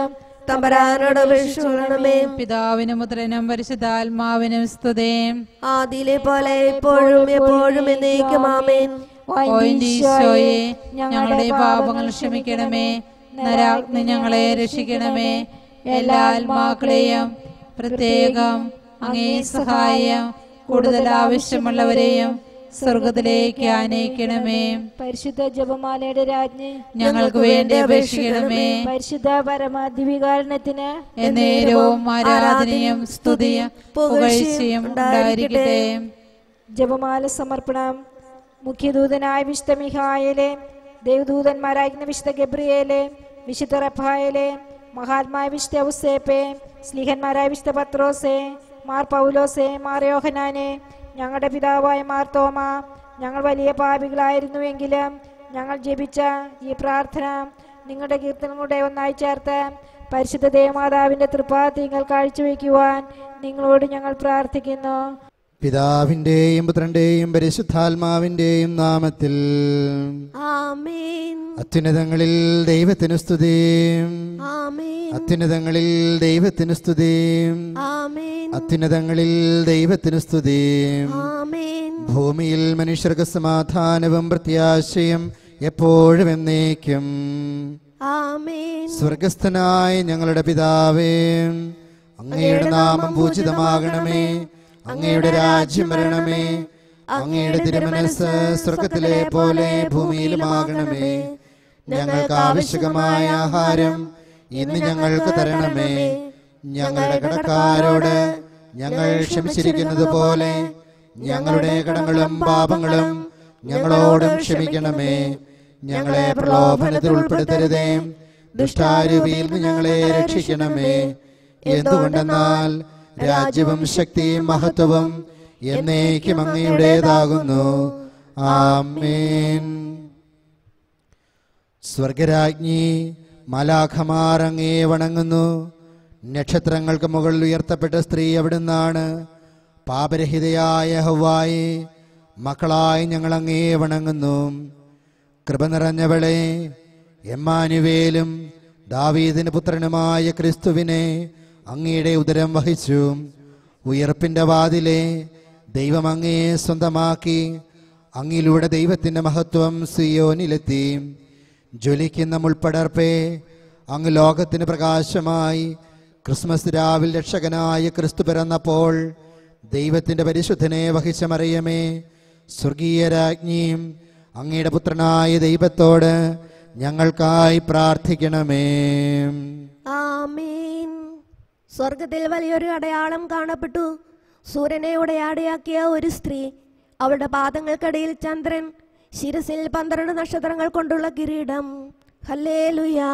തമ്പരാനോട് അപേക്ഷിക്കണമേ പിതാവിനും പുത്രനും പരിശുദ്ധാത്മാവിനും സ്തുതി ആദിയിലെ പോലെ ഇപ്പോഴും എപ്പോഴും എന്നേക്കും ആമേൻ ഈശോയെ ഞങ്ങളുടെ പാപങ്ങൾ ക്ഷമിക്കണമേ നരാഗ്നി ഞങ്ങളെ രക്ഷിക്കണമേ എല്ലാ ആത്മാക്കളെയും പ്രത്യേകം അങ്ങേ സഹായം കൂടുതൽ ആവശ്യമുള്ളവരെയും സ്വർഗത്തിലേക്ക് ആനയിക്കണമേ പരിശുദ്ധ ജപമാലയുടെ രാജ്ഞി ഞങ്ങൾക്ക് വേണ്ടി അപേക്ഷിക്കണമേ പരിശുദ്ധ പരമാധിവികാരണത്തിന് എന്നേരവും ആരാധനയും സ്തുതിയും പുകഴ്ചയും ഉണ്ടായിരിക്കട്ടെ ജപമാല സമർപ്പണം മുഖ്യദൂതനായ വിശുദ്ധ മിഹായലെ ദേവദൂതന്മാരായിരുന്ന വിശുദ്ധ ഗബ്രിയേലെ വിശുദ്ധ റഫായലെ മഹാത്മായ വിശുദ്ധ ഔസേപ്പെ സ്ലിഹന്മാരായ വിശുദ്ധ പത്രോസെ മാർ പൗലോസെ മാർ യോഹനാനെ ഞങ്ങളുടെ പിതാവായ മാർ തോമ ഞങ്ങൾ വലിയ പാപികളായിരുന്നുവെങ്കിലും ഞങ്ങൾ ജപിച്ച ഈ പ്രാർത്ഥന നിങ്ങളുടെ കീർത്തനങ്ങളുടെ ഒന്നായി ചേർത്ത് പരിശുദ്ധ ദേവമാതാവിന്റെ തൃപ്പാത്തിങ്ങൾ കാഴ്ചവെക്കുവാൻ നിങ്ങളോട് ഞങ്ങൾ പ്രാർത്ഥിക്കുന്നു പിതാവിൻ്റെയും പുത്രൻ്റെയും പരിശുദ്ധാത്മാവിൻ്റെയും നാമത്തിൽ ആമേൻ അത്യുന്നതങ്ങളിൽ ദൈവത്തിനു സ്തുതി ആമേൻ അത്യുന്നതങ്ങളിൽ ദൈവത്തിനു സ്തുതി ആമേൻ അത്യുന്നതങ്ങളിൽ ദൈവത്തിനു സ്തുതി ആമേൻ ഭൂമിയിൽ മനുഷ്യർക്ക് സമാധാനവും പ്രത്യാശയും എപ്പോഴും എന്നേക്കും ആമേൻ സ്വർഗസ്ഥനായ ഞങ്ങളുടെ പിതാവേ അങ്ങയുടെ നാമം പൂജിതമാകണമേ അങ്ങയുടെ രാജ്യം വരണമേ അങ്ങയുടെ തിരുമനസ് സ്വർഗത്തിലെ പോലെ ഭൂമിയിലുമാകണമേ ഞങ്ങൾക്ക് ആവശ്യകമായ ആഹാരം ഇന്ന് ഞങ്ങൾക്ക് തരണമേ ഞങ്ങളുടെ കടക്കാരോട് ഞങ്ങൾ ക്ഷമിച്ചിരിക്കുന്നത് പോലെ ഞങ്ങളുടെ കടങ്ങളും പാപങ്ങളും ഞങ്ങളോടും ക്ഷമിക്കണമേ ഞങ്ങളെ പ്രലോഭനത്തിൽ ഉൾപ്പെടുത്തരുതേ ദുഷ്ടാരൂപിയിൽ നിന്ന് ഞങ്ങളെ രക്ഷിക്കണമേ എന്തുകൊണ്ടെന്നാൽ രാജ്യവും ശക്തിയും മഹത്വവും എന്നേക്കും അങ്ങയുടേതാകുന്നു ആമേൻ സ്വർഗരാജ്ഞി മലാഖമാർ അങ്ങേ വണങ്ങുന്നു നക്ഷത്രങ്ങൾക്ക് മുകളിൽ ഉയർത്തപ്പെട്ട സ്ത്രീ അവിടുന്നാണ് പാപരഹിതയായ ഹവായി മക്കളായി ഞങ്ങൾ അങ്ങേ വണങ്ങുന്നു കൃപ നിറഞ്ഞവളെ എമ്മാനുവേലും ദാവീദിന് പുത്രനുമായ ക്രിസ്തുവിനെ അങ്ങയുടെ ഉദരം വഹിച്ചു ഉയർപ്പിന്റെ വാതിലെ ദൈവം അങ്ങയെ സ്വന്തമാക്കി അങ്ങിലൂടെ ദൈവത്തിന്റെ മഹത്വം സിയോനിലെത്തി ജ്വലിക്കുന്ന മുൾപ്പടർപ്പേ അങ്ങ് ലോകത്തിന് പ്രകാശമായി ക്രിസ്മസ് രാവിൽ രക്ഷകനായ ക്രിസ്തു പിറന്നപ്പോൾ ദൈവത്തിന്റെ പരിശുദ്ധനെ വഹിച്ച മറിയമേ സ്വർഗീയ രാജ്ഞിയും അങ്ങയുടെ പുത്രനായ ദൈവത്തോട് ഞങ്ങൾക്കായി പ്രാർത്ഥിക്കണമേ ആമേൻ സ്വർഗത്തിൽ വലിയൊരു അടയാളം കാണപ്പെട്ടു സൂര്യനെ ഉടയാടയാക്കിയ ഒരു സ്ത്രീ അവളുടെ പാദങ്ങൾക്കിടയിൽ ചന്ദ്രൻ ശിരസിൽ പന്ത്രണ്ട് നക്ഷത്രങ്ങൾ കൊണ്ടുള്ള കിരീടം ഹല്ലേലുയാ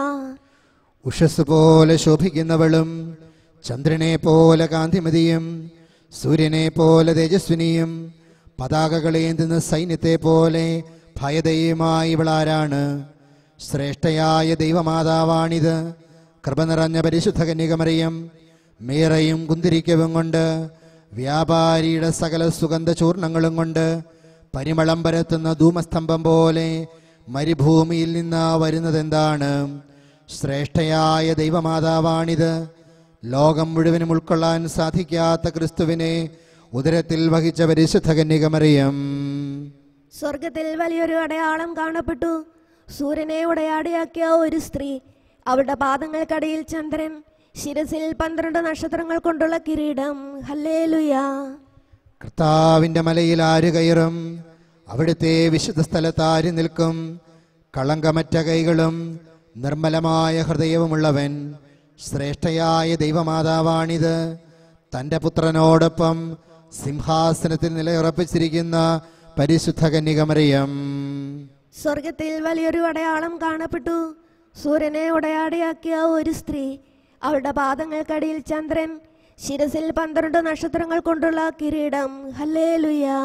ഉഷസ് പോലെ ശോഭിക്കുന്നവളും ചന്ദ്രനെ പോലെ കാന്തിമതിയും സൂര്യനെ പോലെ തേജസ്വിനിയും പതാകകളേന്തുന്ന സൈന്യത്തെ പോലെ ഭയദയുമായി ഇവളാരാണ് ശ്രേഷ്ഠയായ ദൈവമാതാവാണിത് കൃപ നിറഞ്ഞ പരിശുദ്ധ കന്യകമറിയം മീറയും കുന്തിരിക്കവും കൊണ്ട് വ്യാപാരിയുടെ സകല സുഗന്ധ ചൂർണങ്ങളും കൊണ്ട് പരിമളം പരത്തുന്ന ധൂമസ്തംഭം പോലെ മരുഭൂമിയിൽ നിന്ന് വരുന്നതെന്താണ് ശ്രേഷ്ഠയായ ദൈവമാതാവാണിത് ലോകം മുഴുവനും ഉൾക്കൊള്ളാൻ സാധിക്കാത്ത ക്രിസ്തുവിനെ ഉദരത്തിൽ വഹിച്ച പരിശുദ്ധ കന്യകമറിയം സ്വർഗത്തിൽ വലിയൊരു അടയാളം കാണപ്പെട്ടു സൂര്യനെ ഉടയാടയാക്കിയ ഒരു സ്ത്രീ അവളുടെ പാദങ്ങൾക്കടിയിൽ ചന്ദ്രൻ ശിരസിൽ പന്ത്രണ്ട് നക്ഷത്രങ്ങൾ കൊണ്ടുള്ള കിരീടം ഹല്ലേലുയാ കർത്താവിൻ്റെ മലയിൽ ആര് കയറും അവിടുത്തെ വിശുദ്ധ സ്ഥലത്ത് ആര് നിൽക്കും കളങ്കമറ്റ കൈകളും നിർമ്മലമായ ഹൃദയവുമുള്ളവൻ ശ്രേഷ്ഠയായ ദൈവമാതാവാണിത് തൻ്റെ പുത്രനോടൊപ്പം സിംഹാസനത്തിൽ നിലയുറപ്പിച്ചിരിക്കുന്ന പരിശുദ്ധ കന്യകമറിയം സ്വർഗത്തിൽ വലിയൊരു അടയാളം കാണപ്പെട്ടു സൂര്യനെ ഉടയാടയാക്കിയ ഒരു സ്ത്രീ അവളുടെ പാദങ്ങൾക്കടിയിൽ ചന്ദ്രൻ ശിരസിൽ പന്ത്രണ്ട് നക്ഷത്രങ്ങൾ കൊണ്ടുള്ള കിരീടം ഹല്ലേലുയാ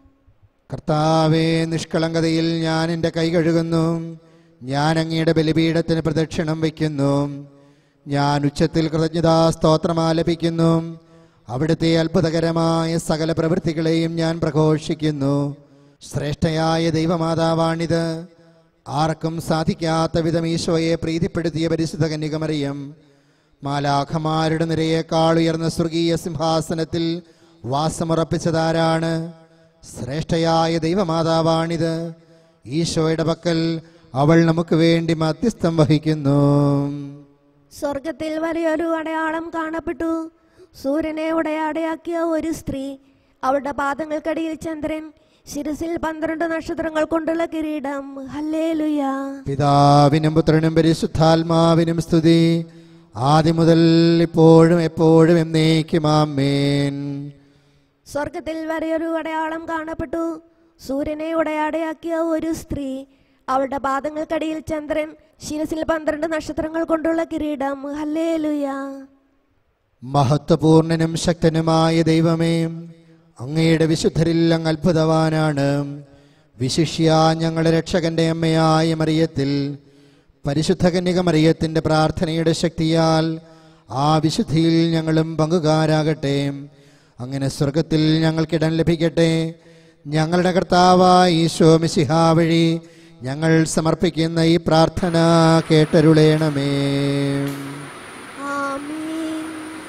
കർത്താവെ നിഷ്കളങ്കതയിൽ ഞാൻ എൻ്റെ കൈ കഴുകുന്നു ഞാൻ അങ്ങയുടെ ബലിപീഠത്തിന് പ്രദക്ഷിണം വയ്ക്കുന്നു ഞാൻ ഉച്ചത്തിൽ കൃതജ്ഞതാ സ്തോത്രം ആലപിക്കുന്നു അവിടുത്തെ അത്ഭുതകരമായ സകല പ്രവൃത്തികളെയും ഞാൻ പ്രഘോഷിക്കുന്നു ശ്രേഷ്ഠയായ ദൈവമാതാവാണിത് ആർക്കും സാധിക്കാത്ത വിധം ഈശോയെ പ്രീതിപ്പെടുത്തിയ പരിശുദ്ധ കന്യകമറിയം മാലാഖമാരുടെ നിരയേക്കാൾ ഉയർന്ന സ്വർഗീയ സിംഹാസനത്തിൽ വാസമുറപ്പിച്ചതാരാണ് ശ്രേഷ്ഠയായ ദൈവമാതാവാണിത് ഈശോയുടെ പക്കൽ അവൾ നമുക്ക് വേണ്ടി മധ്യസ്ഥം വഹിക്കുന്നു സ്വർഗത്തിൽ വലിയൊരു അടയാളം കാണപ്പെട്ടു സൂര്യനെ ഉടയാടയാക്കിയ ഒരു സ്ത്രീ അവളുടെ പാദങ്ങൾക്കടിയിൽ ചന്ദ്രൻ ശിരസിൽ പന്ത്രണ്ട് നക്ഷത്രങ്ങൾ കൊണ്ടുള്ള കിരീടം ഹല്ലേലുയ പിതാവിനും പുത്രനും പരിശുദ്ധാത്മാവിനും സ്തുതി ആദ്യം മുതൽ ഇപ്പോഴും എപ്പോഴും എന്നേക്കും ആമേൻ സ്വർഗത്തിൽ വലിയൊരു അടയാളം കാണപ്പെട്ടു സൂര്യനെ ഉടയാടയാക്കിയ ഒരു സ്ത്രീ അവളുടെ പാദങ്ങൾക്കടിയിൽ ചന്ദ്രൻ ശിരസിൽ പന്ത്രണ്ട് നക്ഷത്രങ്ങൾ കൊണ്ടുള്ള കിരീടം ഹല്ലേലുയ മഹത്വപൂർണനും ശക്തനുമായ ദൈവമേ അങ്ങയുടെ വിശുദ്ധരിൽ അങ്ങ് അത്ഭുതവാനാണ് വിശിഷ്യ ഞങ്ങളുടെ രക്ഷകന്റെ അമ്മയായ മറിയത്തിൽ പരിശുദ്ധ കന്യക മറിയത്തിന്റെ പ്രാർത്ഥനയുടെ ശക്തിയാൽ ആ വിശുദ്ധിയിൽ ഞങ്ങളും പങ്കുകാരാകട്ടെ അങ്ങനെ സ്വർഗത്തിൽ ഞങ്ങൾക്കിടം ലഭിക്കട്ടെ ഞങ്ങളുടെ കർത്താവായ ഈശോ മിശിഹ വഴി ഞങ്ങൾ സമർപ്പിക്കുന്ന ഈ പ്രാർത്ഥന കേട്ടരുളേണമേ ആമീൻ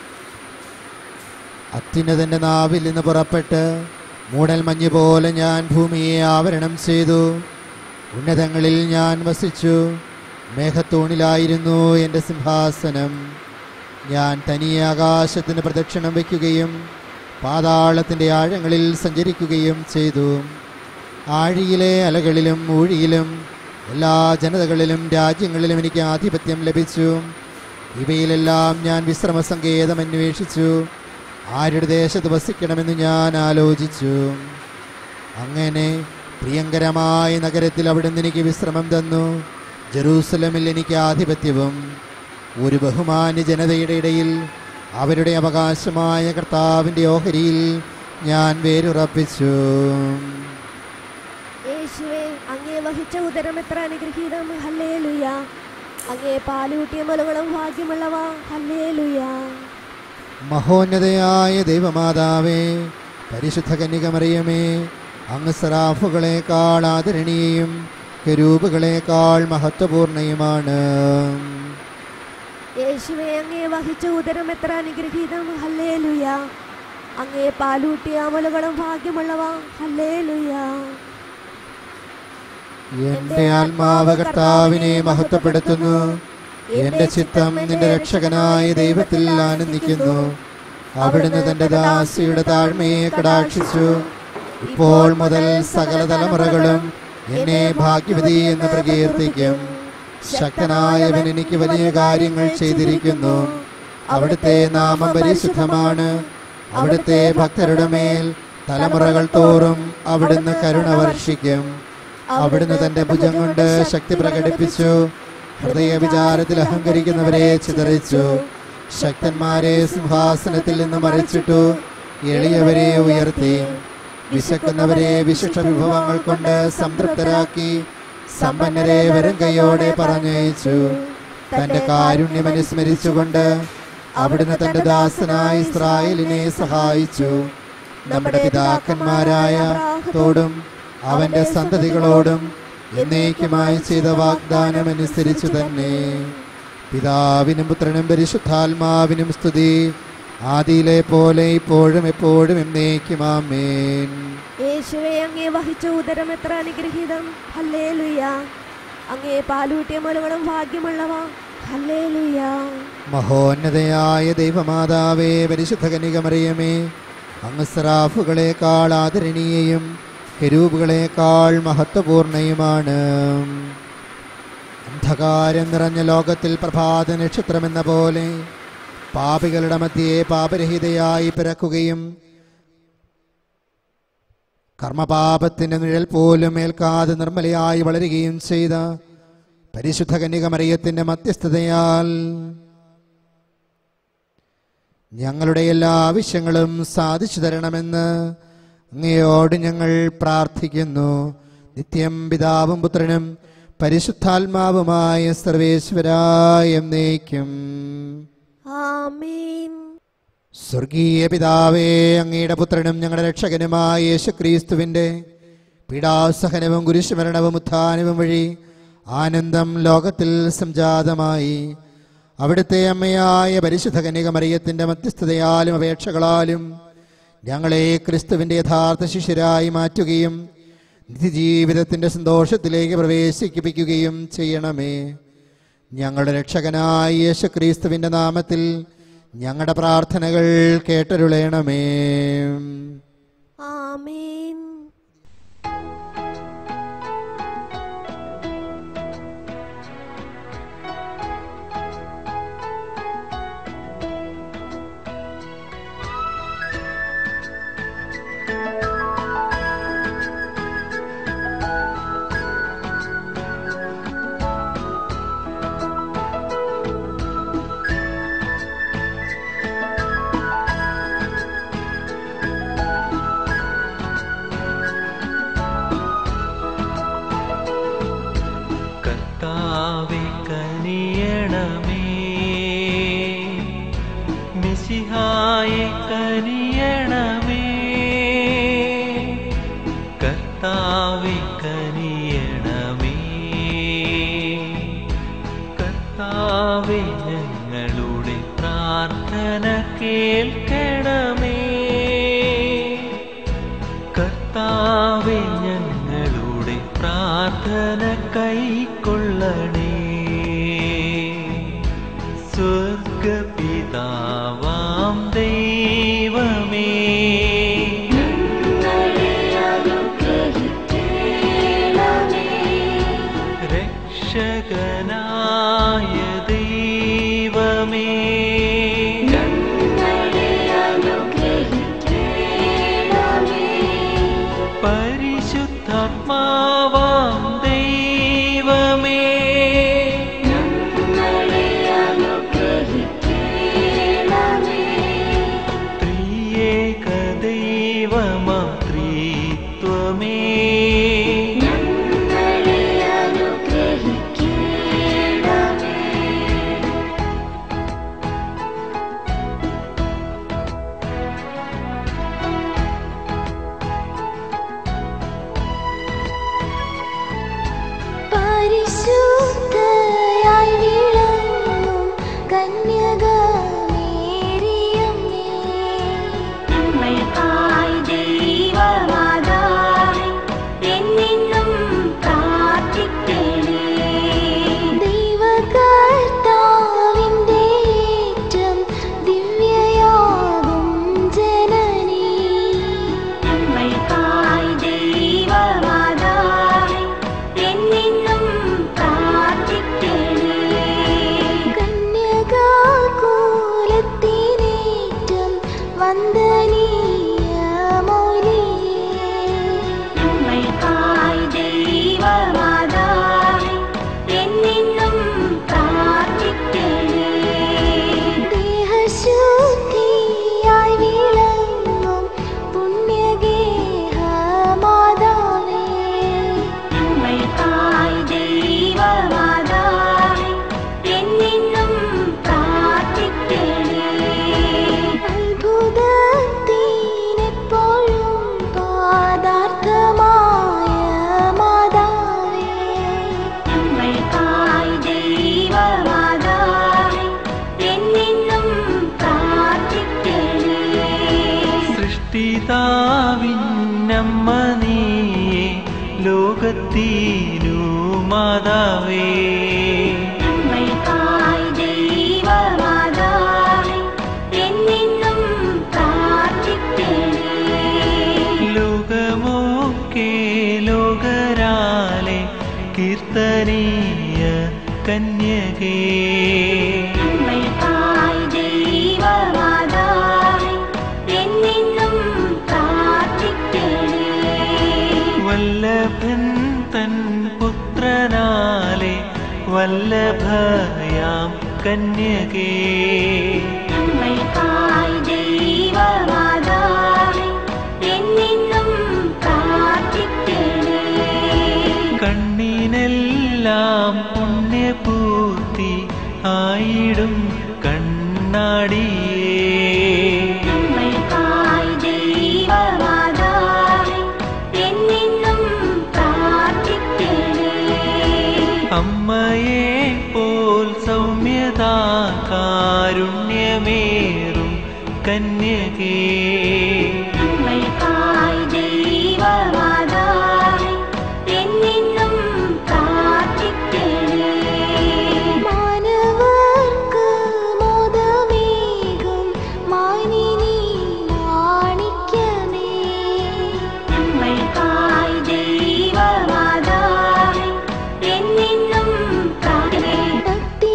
അത്യുന്നതന്റെ നാവിൽ നിന്ന് പുറപ്പെട്ട് മൂടൽ മഞ്ഞ് പോലെ ഞാൻ ഭൂമിയെ ആവരണം ചെയ്തു ഉന്നതങ്ങളിൽ ഞാൻ വസിച്ചു മേഘത്തൂണിലായിരുന്നു എൻ്റെ സിംഹാസനം ഞാൻ തനിയെ ആകാശത്തിന് പ്രദക്ഷിണം വയ്ക്കുകയും പാതാളത്തിൻ്റെ ആഴങ്ങളിൽ സഞ്ചരിക്കുകയും ചെയ്തു ആഴിയിലെ അലകളിലും ഊഴിയിലും എല്ലാ ജനതകളിലും രാജ്യങ്ങളിലും എനിക്ക് ആധിപത്യം ലഭിച്ചു ഇവയിലെല്ലാം ഞാൻ വിശ്രമ സങ്കേതം അന്വേഷിച്ചു ആരുടെ ദേശത്ത് വസിക്കണമെന്ന് ഞാൻ ആലോചിച്ചു അങ്ങനെ പ്രിയങ്കരമായ നഗരത്തിൽ അവിടുന്ന് എനിക്ക് വിശ്രമം തന്നു ജെറൂസലമിൽ എനിക്ക് ആധിപത്യവും ഒരു ബഹുമാന്യ ജനതയുടെ ഇടയിൽ അവരുടെ അവകാശമായ കർത്താവിൻ്റെ ഓഹരിയിൽ ഞാൻ വേരുറപ്പിച്ചു യേശുവേ അങ്ങേ വഹിച്ച ഉദരം എത്ര അനുഗ്രഹീതം ഹല്ലേലുയ അങ്ങേ പാലൂട്ടിയ മലകളും ഭാഗ്യമുള്ളവ ഹല്ലേലുയ മഹോന്നതയായ ദൈവമാതാവേ പരിശുദ്ധ കന്യകമറിയമേ അങ്ങ് സറാഫുകളെക്കാൾ ആദരണീയയും കരൂപുകളെക്കാൾ മഹത്വപൂർണയുമാണ് യേശുവേ അങ്ങേ വഹിച്ച ഉദരം എത്ര അനുഗ്രഹീതം ഹല്ലേലുയ അങ്ങേ പാലൂട്ടിയ അമലുകളും ഭാഗ്യമുള്ളവ ഹല്ലേലുയ എന്റെ ആത്മാവ് കർത്താവിനെ മഹത്വപ്പെടുത്തുന്നു എന്റെ ചിത്തം നിന്റെ രക്ഷകനായ ദൈവത്തിൽ ആനന്ദിക്കുന്നു അവിടുന്ന് തന്റെ ദാസിയുടെ താഴ്മയെ കടാക്ഷിച്ചു ഇപ്പോൾ മുതൽ സകല തലമുറകളും എന്നെ ഭാഗ്യവതി എന്ന് പ്രകീർത്തിക്കും ശക്തനായവൻ എനിക്ക് വലിയ കാര്യങ്ങൾ ചെയ്തിരിക്കുന്നു അവിടുത്തെ നാമം പരിശുദ്ധമാണ് അവിടുത്തെ ഭക്തരുടെ മേൽ തലമുറകൾ തോറും അവിടുന്ന് കരുണ വർഷിക്കും അവിടുന്ന് തന്റെ ഭുജം കൊണ്ട് ശക്തി പ്രകടിപ്പിച്ചു ഹൃദയ വിചാരത്തിൽ അഹങ്കരിക്കുന്നവരെ ചിതറിച്ചു ശക്തന്മാരെ സിംഹാസനത്തിൽ നിന്ന് മറിച്ചിട്ടു എളിയവരെ ഉയർത്തി വിശക്കുന്നവരെ വിശിഷ്ട വിഭവങ്ങൾ കൊണ്ട് സംതൃപ്തരാക്കി സമ്പന്നരെ വെറും കൈയോടെ പറഞ്ഞയച്ചു തന്റെ കാരുണ്യം അനുസ്മരിച്ചുകൊണ്ട് അവിടുന്ന് തന്റെ ദാസനായ ഇസ്രായേലിനെ സഹായിച്ചു നമ്മുടെ പിതാക്കന്മാരായ തോടും അവന്റെ സന്തതികളോടും എന്നേക്കുമായി ചെയ്ത വാഗ്ദാനം അനുസരിച്ചു തന്നെ പിതാവിനും പുത്രനും പരിശുദ്ധാത്മാവിനും സ്തുതി ആദിയിലെ പോലെ ഇപ്പോഴും എപ്പോഴും എന്നേക്കും ആമേൻ യേശുവേ അങ്ങേ വഹിച്ച ഉദരം എത്ര അനുഗ്രഹീതം ഹല്ലേലുയ അങ്ങേ പാലൂട്ടിയ മലകളും ഭാഗ്യമുള്ളവ ഹല്ലേലുയ മഹോന്നതയായ ദൈവമാതാവേ പരിശുദ്ധ കനികമറിയമേ അങ്ങ് സറാഫുകളെക്കാൾ ആദരണീയയും കെരൂബുകളെക്കാൾ മഹത്വപൂർണയുമാണ് അന്ധകാരം നിറഞ്ഞ ലോകത്തിൽ പ്രഭാത നക്ഷത്രമെന്ന പോലെ പാപികളുടെ മധ്യേ പാപരഹിതയായി പിറക്കുകയും കർമ്മപാപത്തിന്റെ നിഴൽ പോലും ഏൽക്കാതെ നിർമ്മലയായി വളരുകയും ചെയ്ത പരിശുദ്ധ കന്യകമറിയത്തിന്റെ മധ്യസ്ഥതയാൽ ഞങ്ങളുടെ എല്ലാ ആവശ്യങ്ങളും സാധിച്ചു തരണമെന്ന് അങ്ങയോട് ഞങ്ങൾ പ്രാർത്ഥിക്കുന്നു നിത്യം പിതാവും പുത്രനും പരിശുദ്ധാത്മാവുമായ സർവേശ്വരായ എന്നേക്കും ആമീൻ സ്വർഗീയ പിതാവേ അങ്ങയുടെ പുത്രനും ഞങ്ങളുടെ രക്ഷകനുമായ യേശുക്രീസ്തുവിന്റെ പീഡാസഹനവും കുരിശുമരണവും ഉത്ഥാനവും വഴി ആനന്ദം ലോകത്തിൽ സംജാതമായി അവിടുത്തെ അമ്മയായ പരിശുദ്ധ കന്യക മറിയത്തിൻ്റെ മധ്യസ്ഥതയാലും അപേക്ഷകളാലും ഞങ്ങളെ ക്രിസ്തുവിൻ്റെ യഥാർത്ഥ ശിഷ്യരായി മാറ്റുകയും നിത്യജീവിതത്തിൻ്റെ സന്തോഷത്തിലേക്ക് പ്രവേശിപ്പിക്കുകയും ചെയ്യണമേ ഞങ്ങളുടെ രക്ഷകനായ യേശു ക്രിസ്തുവിൻ്റെ നാമത്തിൽ ഞങ്ങളുടെ പ്രാർത്ഥനകൾ കേട്ടരുളയണമേ ആമേൻ കർത്താവെ കനിയണമേ മിശിഹായെ കനിയണമേ കർത്താവെ കനിയണമേ കർത്താവെ ഞങ്ങളുടെ പ്രാർത്ഥന കേൾക്കണമേ കർത്താവെ ഞങ്ങളുടെ പ്രാർത്ഥന കൈക്കൊള്ളണേ സ്വർഗപിതാവാം ദൈവമേ രക്ഷകനായ ദൈവമേ പരിശുദ്ധാത്മാവാം ദൈവമേ ത്രിയേക ദൈവമാം ത്രിത്വമേ പരിശുദ്ധയായി വിളങ്ങും കന്യകമേരിയമ്മേ, നമ്മൾക്കായി ദൈവമാതാവേ, എന്നെന്നും പ്രാർത്ഥിക്കണേ. ദൈവകർത്താവിന്റെ ഏറ്റം ദിവ്യയാകും ജനനീ നമ്മൾക്കായി ദൈവമാതാവേ, എന്നെന്നും പ്രാർത്ഥിക്കണേ. കന്യകാകുലത്തിനേറ്റം വന്ദനീയ മൗലിയേ, നമ്മൾക്കായി ദൈവമാതാവേ, എന്നെന്നും പ്രാർത്ഥിക്കണേ. ദേഹശുദ്ധിയായി വിളങ്ങും പുണ്യഗേഹമാതാവേ, നമ്മൾക്കായി ദൈവമാതാവേ, എന്നെന്നും പ്രാർത്ഥിക്കണേ. അത്ഭുതത്തിനെപ്പോഴും പാദാർത്ഥമായ മാതാവേ, നമ്മൾക്കായി ദൈവമാതാവേ, എന്നെന്നും പ്രാർത്ഥിക്കണേ. സൃഷ്ടിതാവിന്നമ്മ നീയേ ലോകത്തിനു മാതാവേ നമ്മൾക്കായി ദൈവമാതാവേ, എന്നെന്നും പ്രാർത്ഥിക്കണേ. ലോകമൊക്കെ ലോകരാലെ കീർത്തനീയ കന്യകേ നമ്മൾക്കായി ദൈവമാതാവേ, എന്നെന്നും പ്രാർത്ഥിക്കണേ. വല്ലഭൻ തൻ പുത്രനാലെ വല്ലഭയാം കന്യകേ നമ്മൾക്കായി ദൈവമാതാവേ, എന്നെന്നും പ്രാർത്ഥിക്കണേ. കണ്ണിനെല്ലാം പുണ്യപൂർത്തി ആയിടും കണ്ണാടിയേ നമ്മൾക്കായി ദൈവമാതാവേ, എന്നെന്നും പ്രാർത്ഥിക്കണേ. അമ്മയെ പോൽ സൗമ്യദാന കന്യകേ ഞങ്ങൾക്കായി ദൈവമാതാവേ, എന്നെന്നും പ്രാർത്ഥിക്കണേ. മാനവർക്ക് മോദമേകും മാനിനി മാണിക്യമേ ഞങ്ങൾക്കായി ദൈവമാതാവേ, എന്നെന്നും പ്രാർത്ഥിക്കണേ. ഭക്തി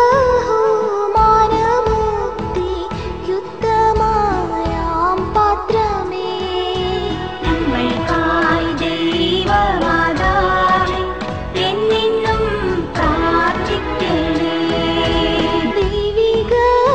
ബഹുമാനമുക്തി യുക്തമായാം പാത്രമേ ഞങ്ങൾക്കായി ദൈവമാതാവേ, എന്നെന്നും പ്രാർത്ഥിക്കണേ. ദൈവിക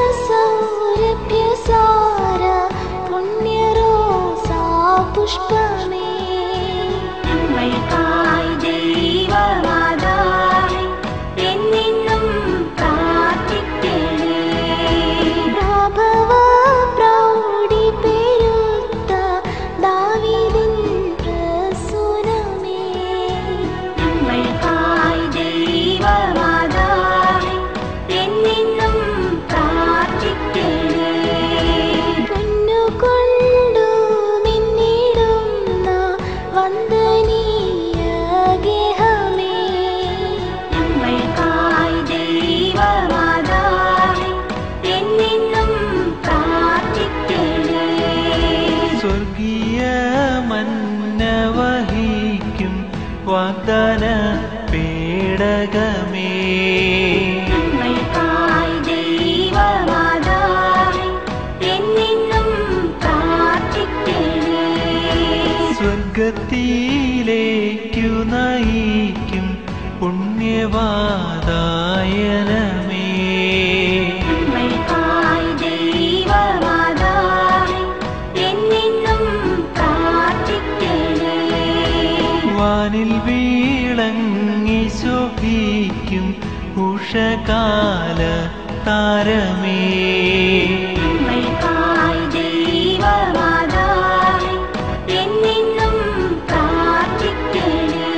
സൗരഭ്യസാര പുണ്യരോസാ പുഷ്പമേ ഞങ്ങൾക്കായി ദൈവമാതാവേ, എന്നെന്നും പ്രാർത്ഥിക്കണേ. പ്രാഭവ പ്രൗഢി പെരുത്ത ദാവീദിൻ പ്രസൂനമേ ഞങ്ങൾക്കായി ദൈവമാതാവേ, എന്നെന്നും പ്രാർത്ഥിക്കണേ. പൊന്നുകൊണ്ടു മിന്നിടുന്ന വന്ദനീയ ഗേഹമേ ഞങ്ങൾക്കായി ദൈവമാതാവേ, എന്നെന്നും പ്രാർത്ഥിക്കണേ. സ്വർഗീയ മന്നവഹിക്കും വാഗ്ദാന പേടകമേ ഞങ്ങൾക്കായി ദൈവമാതാവേ, എന്നെന്നും പ്രാർത്ഥിക്കണേ. സ്വർഗത്തിലേക്കു നയിക്കും പുണ്യവാദായനമേ ഞങ്ങൾക്കായി ദൈവമാതാവേ, എന്നെന്നും പ്രാർത്ഥിക്കണേ. വാനിൽ വീളങ്ങി ശോഭിക്കും ഉഷകാല താരമേ ഞങ്ങൾക്കായി ദൈവമാതാവേ, എന്നെന്നും പ്രാർത്ഥിക്കണേ.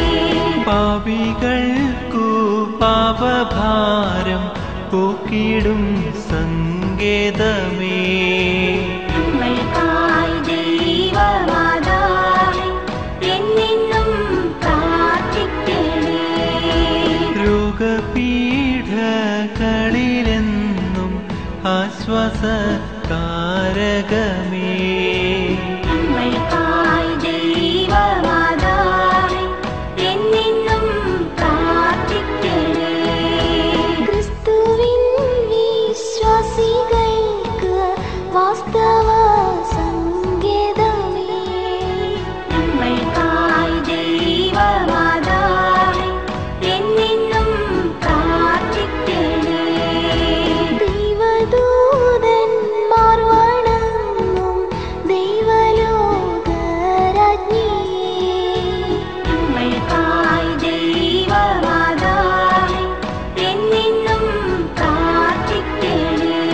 പാപികൾക്കു പാപഭാരം പോക്കിടും സങ്കേതമേ ഞങ്ങൾക്കായി ദൈവമാതാവേ, എന്നെന്നും പ്രാർത്ഥിക്കണേ. രോഗപീഠകളിലെന്നും ആശ്വാസകാരകമേ ഞങ്ങൾക്കായി ദൈവമാതാവേ, എന്നെന്നും പ്രാർത്ഥിക്കണേ. ക്രിസ്തുവിൻ വിശ്വാസികൾക്ക് വാസ്തവ സങ്കേതമേ ഞങ്ങൾക്കായി ദൈവമാതാവേ, എന്നെന്നും പ്രാർത്ഥിക്കണേ. ദൈവദൂതന്മാർ വണങ്ങും ദൈവലോകരാജ്ഞിയേ ഞങ്ങൾക്കായി ദൈവമാതാവേ, എന്നെന്നും പ്രാർത്ഥിക്കണേ.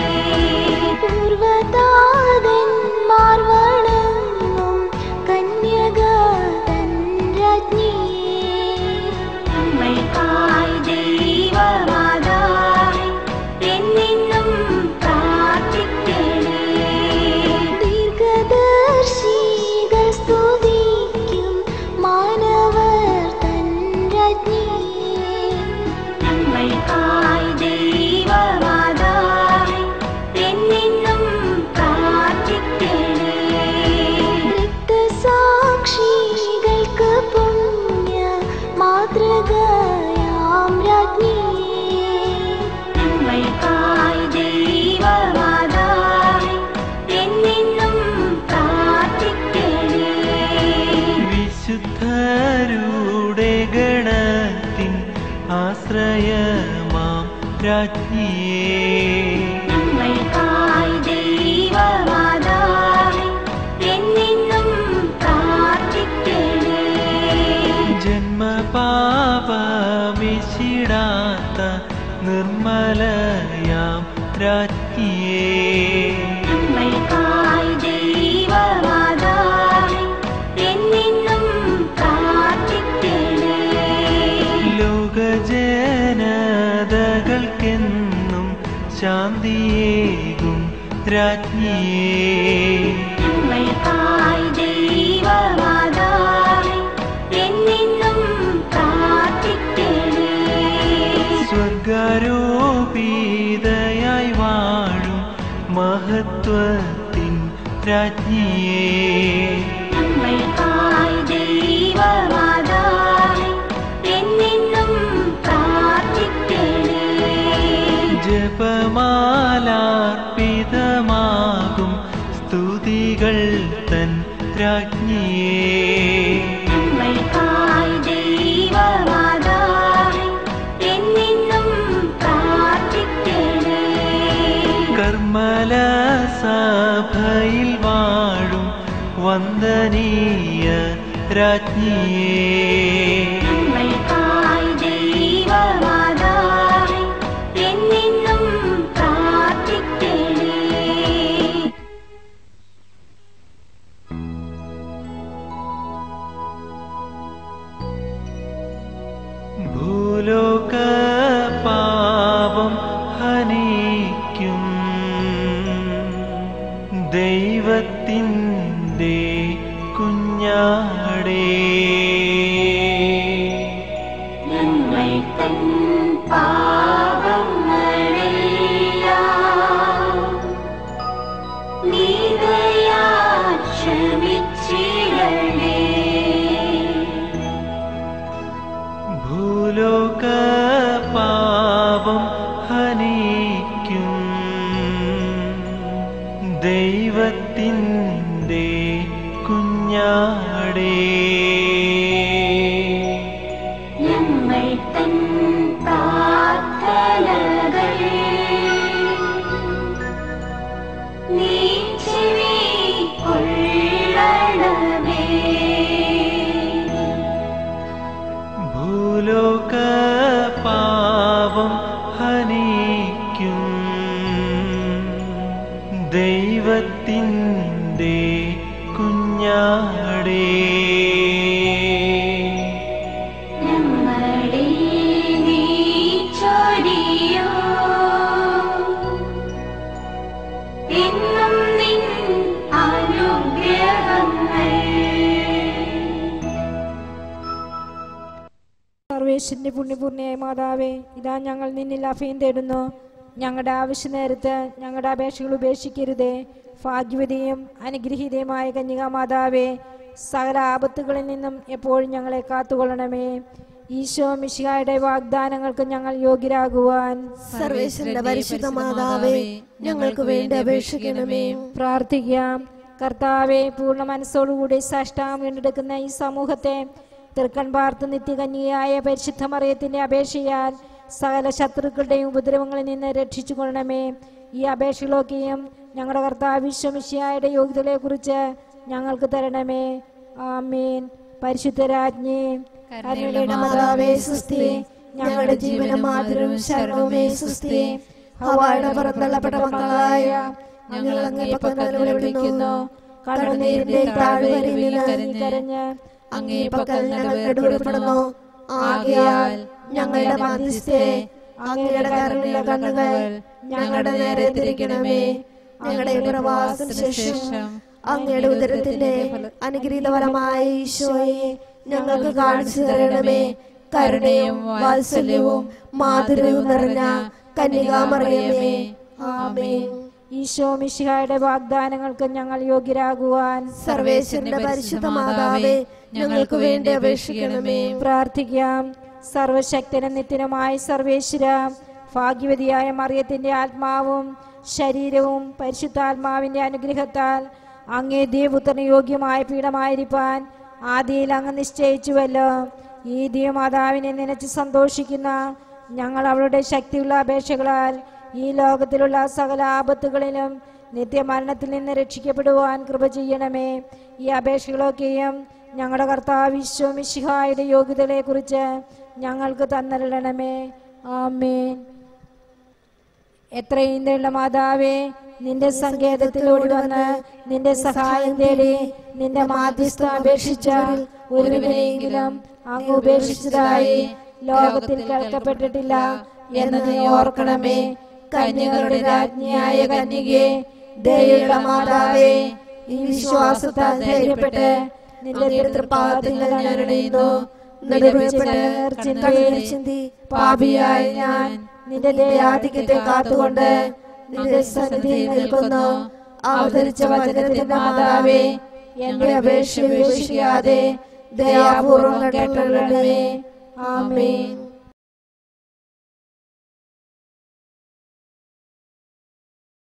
പൂർവതാതന്മാർ വണങ്ങും കന്യകതൻ രാജ്ഞിയേ ഞങ്ങൾക്കായി ദൈവമാതാവേ, എന്നെന്നും പ്രാർത്ഥിക്കണേ. ദീർഘദർശികൾ സ്തുതിക്കും മാനവർ തൻ രാജ്ഞിയേ ഞങ്ങൾക്കായി ദൈവമാതാവേ, എന്നെന്നും പ്രാർത്ഥിക്കണേ. രക്തസാക്ഷികൾക്ക് പുണ്യ മാതൃകയാം രാജ്ഞിയേ ഞങ്ങൾക്കായി ദൈവമാതാവേ, എന്നെന്നും പ്രാർത്ഥിക്കണേ. വിശുദ്ധരുടെ ഗണത്തിൻ ആശ്രയമാം രാജ്ഞിയേ ഞങ്ങൾക്കായി ദൈവമാതാവേ, എന്നെന്നും പ്രാർത്ഥിക്കണേ. ജന്മപാപമിശിടാത്ത നിർമ്മലയാം രാജ്ഞിയേ ഞങ്ങൾക്കായി ദൈവമാതാവേ, എന്നെന്നും പ്രാർത്ഥിക്കണേ. ലോകജനതകൾക്കെന്നും ശാന്തിയേകും രാജ്ഞിയേ ഞങ്ങൾക്കായി ദൈവമാതാവേ എന്നെന്നും പ്രാർത്ഥിക്കണേ സ്വർഗാരോപിതയായി വാഴും മഹത്വത്തിൻ രാജ്ഞിയേ ഞങ്ങൾക്കായി ദൈവമാതാവേ എന്നെന്നും പ്രാർത്ഥിക്കണേ ജപമാലാർപ്പിതമാകും സ്തുതികൾ തൻ രാജ്ഞിയേ ഞങ്ങൾക്കായി ദൈവമാതാവേ എന്നെന്നും പ്രാർത്ഥിക്കണേ കർമ്മല സഭയിൽ വാഴും വന്ദനീയ രാജ്ഞിയേ ഞങ്ങൾക്കായി ദൈവമാതാവേ എന്നെന്നും പ്രാർത്ഥിക്കണേ ഭൂലോക പാപം ഹനിക്കും ദൈവത്തിൻ്റെ കുഞ്ഞാടേ ഞങ്ങൾ തൻ പാപങ്ങളെല്ലാം നീതയാ ക്ഷമിച്ചിടണേ ഭൂലോക പാപം ഹനിക്കും ദൈവത്തിൻ്റെ കുഞ്ഞാടേ ഞങ്ങൾ തൻ പ്രാർത്ഥനകൾ നീ ചെവിക്കൊള്ളണമേ ഭൂലോക പാപം ഹനിക്കും ദൈവത്തിൻ്റെ കുഞ്ഞാടേ ഞങ്ങളെ നീ ചൊരിയോ എന്നും നിൻ അനുഗ്രഹങ്ങൾ സർവേശ്വരന്റെ പുണ്യപൂർണ്ണയായ മാതാവേ ഇതാ ഞങ്ങൾ നിന്നിൽ അഭയം തേടുന്നു ഞങ്ങളുടെ ആവശ്യ നേരത്ത് ഞങ്ങളുടെ അപേക്ഷകൾ ഉപേക്ഷിക്കരുതേ ഭാഗ്യവതിയും അനുഗ്രഹീതയുമായ കന്യകാ മാതാവേ സകല ആപത്തുകളിൽ നിന്നും എപ്പോഴും ഞങ്ങളെ കാത്തുകൊള്ളണമേ ഈശോ മിശിഹായുടെ വാഗ്ദാനങ്ങൾക്ക് ഞങ്ങൾ യോഗ്യരാകുവാൻ സർവേശ്വരന്റെ പരിശുദ്ധ മാതാവേ ഞങ്ങൾക്ക് വേണ്ടി അപേക്ഷിക്കണമേ പ്രാർത്ഥിക്കാം കർത്താവെ പൂർണ്ണ മനസ്സോടുകൂടി സാഷ്ടാം വീണ്ടെടുക്കുന്ന ഈ സമൂഹത്തെ തൃക്കൺ പാർത്ത് നിത്യകന്യയായ പരിശുദ്ധ മറിയത്തിന്റെ അപേക്ഷയാൽ സകല ശത്രുക്കളുടെയും ഉപദ്രവങ്ങളിൽ നിന്ന് രക്ഷിച്ചു കൊള്ളണമേ ഈ അപേക്ഷകളൊക്കെയും ഞങ്ങളുടെ കർത്താവ് വിശ്വമിഷ്യായുടെ യോഗ്യതകളെ കുറിച്ച് ഞങ്ങൾക്ക് തരണമേ ആമീൻ പരിശുദ്ധ രാജ്ഞി കരുണയുടെ മാതാവേ സുസ്ഥി ഞങ്ങളുടെ ജീവനും മാതൃവും ശരണവുമേ സുസ്ഥി ഹവായുടെ പുറന്തള്ളപ്പെട്ട മക്കളായ ഞങ്ങൾ അങ്ങേ പക്കൽ വിളിക്കുന്നു കടന്നീരിന്റെ താഴ്വരയിൽ നിന്ന് കരഞ്ഞ് അങ്ങേ പക്കൽ ഞങ്ങൾ നെടുവെടുപ്പെടുന്നു ആകയാൽ ഞങ്ങളുടെ മധ്യസ്ഥെ അങ്ങയുടെ കരുണയുടെ കണ്ണുകൾ ഞങ്ങളുടെ നേരെ തിരിക്കണമേ ഞങ്ങളുടെ പ്രവാസത്തിന് ശേഷം അങ്ങയുടെ ഉദരത്തിന്റെ അനുഗ്രഹീതപരമായ ഈശോയെ ഞങ്ങൾക്ക് കാണിച്ചു തരണമേ കരുണയും വാത്സല്യവും മാധുര്യവും നിറഞ്ഞ കന്യകാമറിയമേ ആമേൻ ഈശോ മിശിഹായുടെ വാഗ്ദാനങ്ങൾക്ക് ഞങ്ങൾ യോഗ്യരാകുവാൻ സർവേശ്വരന്റെ പരിശുദ്ധ മാതാവേ ഞങ്ങൾക്ക് വേണ്ടി അപേക്ഷിക്കണമേ പ്രാർത്ഥിക്കാം സർവശക്തനും നിത്യനുമായ സർവേശ്വര ഭാഗ്യവതിയായ മറിയത്തിന്റെ ആത്മാവും ശരീരവും പരിശുദ്ധാത്മാവിന്റെ അനുഗ്രഹത്താൽ അങ്ങേ ദേവപുത്രന് യോഗ്യമായ പീഠമായിരിക്കാൻ ആദിയിൽ അങ്ങ് നിശ്ചയിച്ചുവല്ലോ ഈ ദൈവമാതാവിനെ നനച്ച് സന്തോഷിക്കുന്ന ഞങ്ങൾ അവളുടെ ശക്തിയുള്ള അപേക്ഷകളാൽ ഈ ലോകത്തിലുള്ള സകല ആപത്തുകളിലും നിത്യമരണത്തിൽ നിന്ന് രക്ഷിക്കപ്പെടുവാൻ കൃപ ചെയ്യണമേ ഈ അപേക്ഷകളൊക്കെയും ഞങ്ങളുടെ കർത്താവ് വിശ്വമിഷിഹായുടെ യോഗ്യതകളെ കുറിച്ച് ഞങ്ങൾക്ക് തന്നരണമേ ആമേൻ എത്രയും തേടുള്ള മാതാവേ നിന്റെ സങ്കേതത്തിലോടി വന്ന് നിന്റെ സഹായം തേടി നിന്റെ മാധ്യസ്ഥ അപേക്ഷിച്ചാൽ ഒരുവിനെയെങ്കിലും അങ്ങ് ഉപേക്ഷിച്ചതായി ലോകത്തിൽ കേൾക്കപ്പെട്ടിട്ടില്ല എന്ന് നീ ഓർക്കണമേ കന്യകളുടെ രാജ്ഞിയായ കന്യകയെ ദയയുള്ള മാതാവേ ഈ വിശ്വാസത്താൽ ധൈര്യപ്പെട്ട് നിന്റെ തൃപ്പാദത്തിൽ ഞാൻ ഇടയുന്നു നെടുവേർപ്പെട്ട് ചിന്തയിൽ ചിന്തി പാപിയായ ഞാൻ നിന്റെ ദയാധിക്യത്തെ കാത്തുകൊണ്ട് നിന്റെ സന്നിധിയിൽ നിൽക്കുന്നു അവതരിച്ച വചനത്തിന്റെ മാതാവേ എന്റെ അപേക്ഷ ഉപേക്ഷിക്കാതെ ദയാപൂർവം കേട്ടല്ലേ ആമേൻ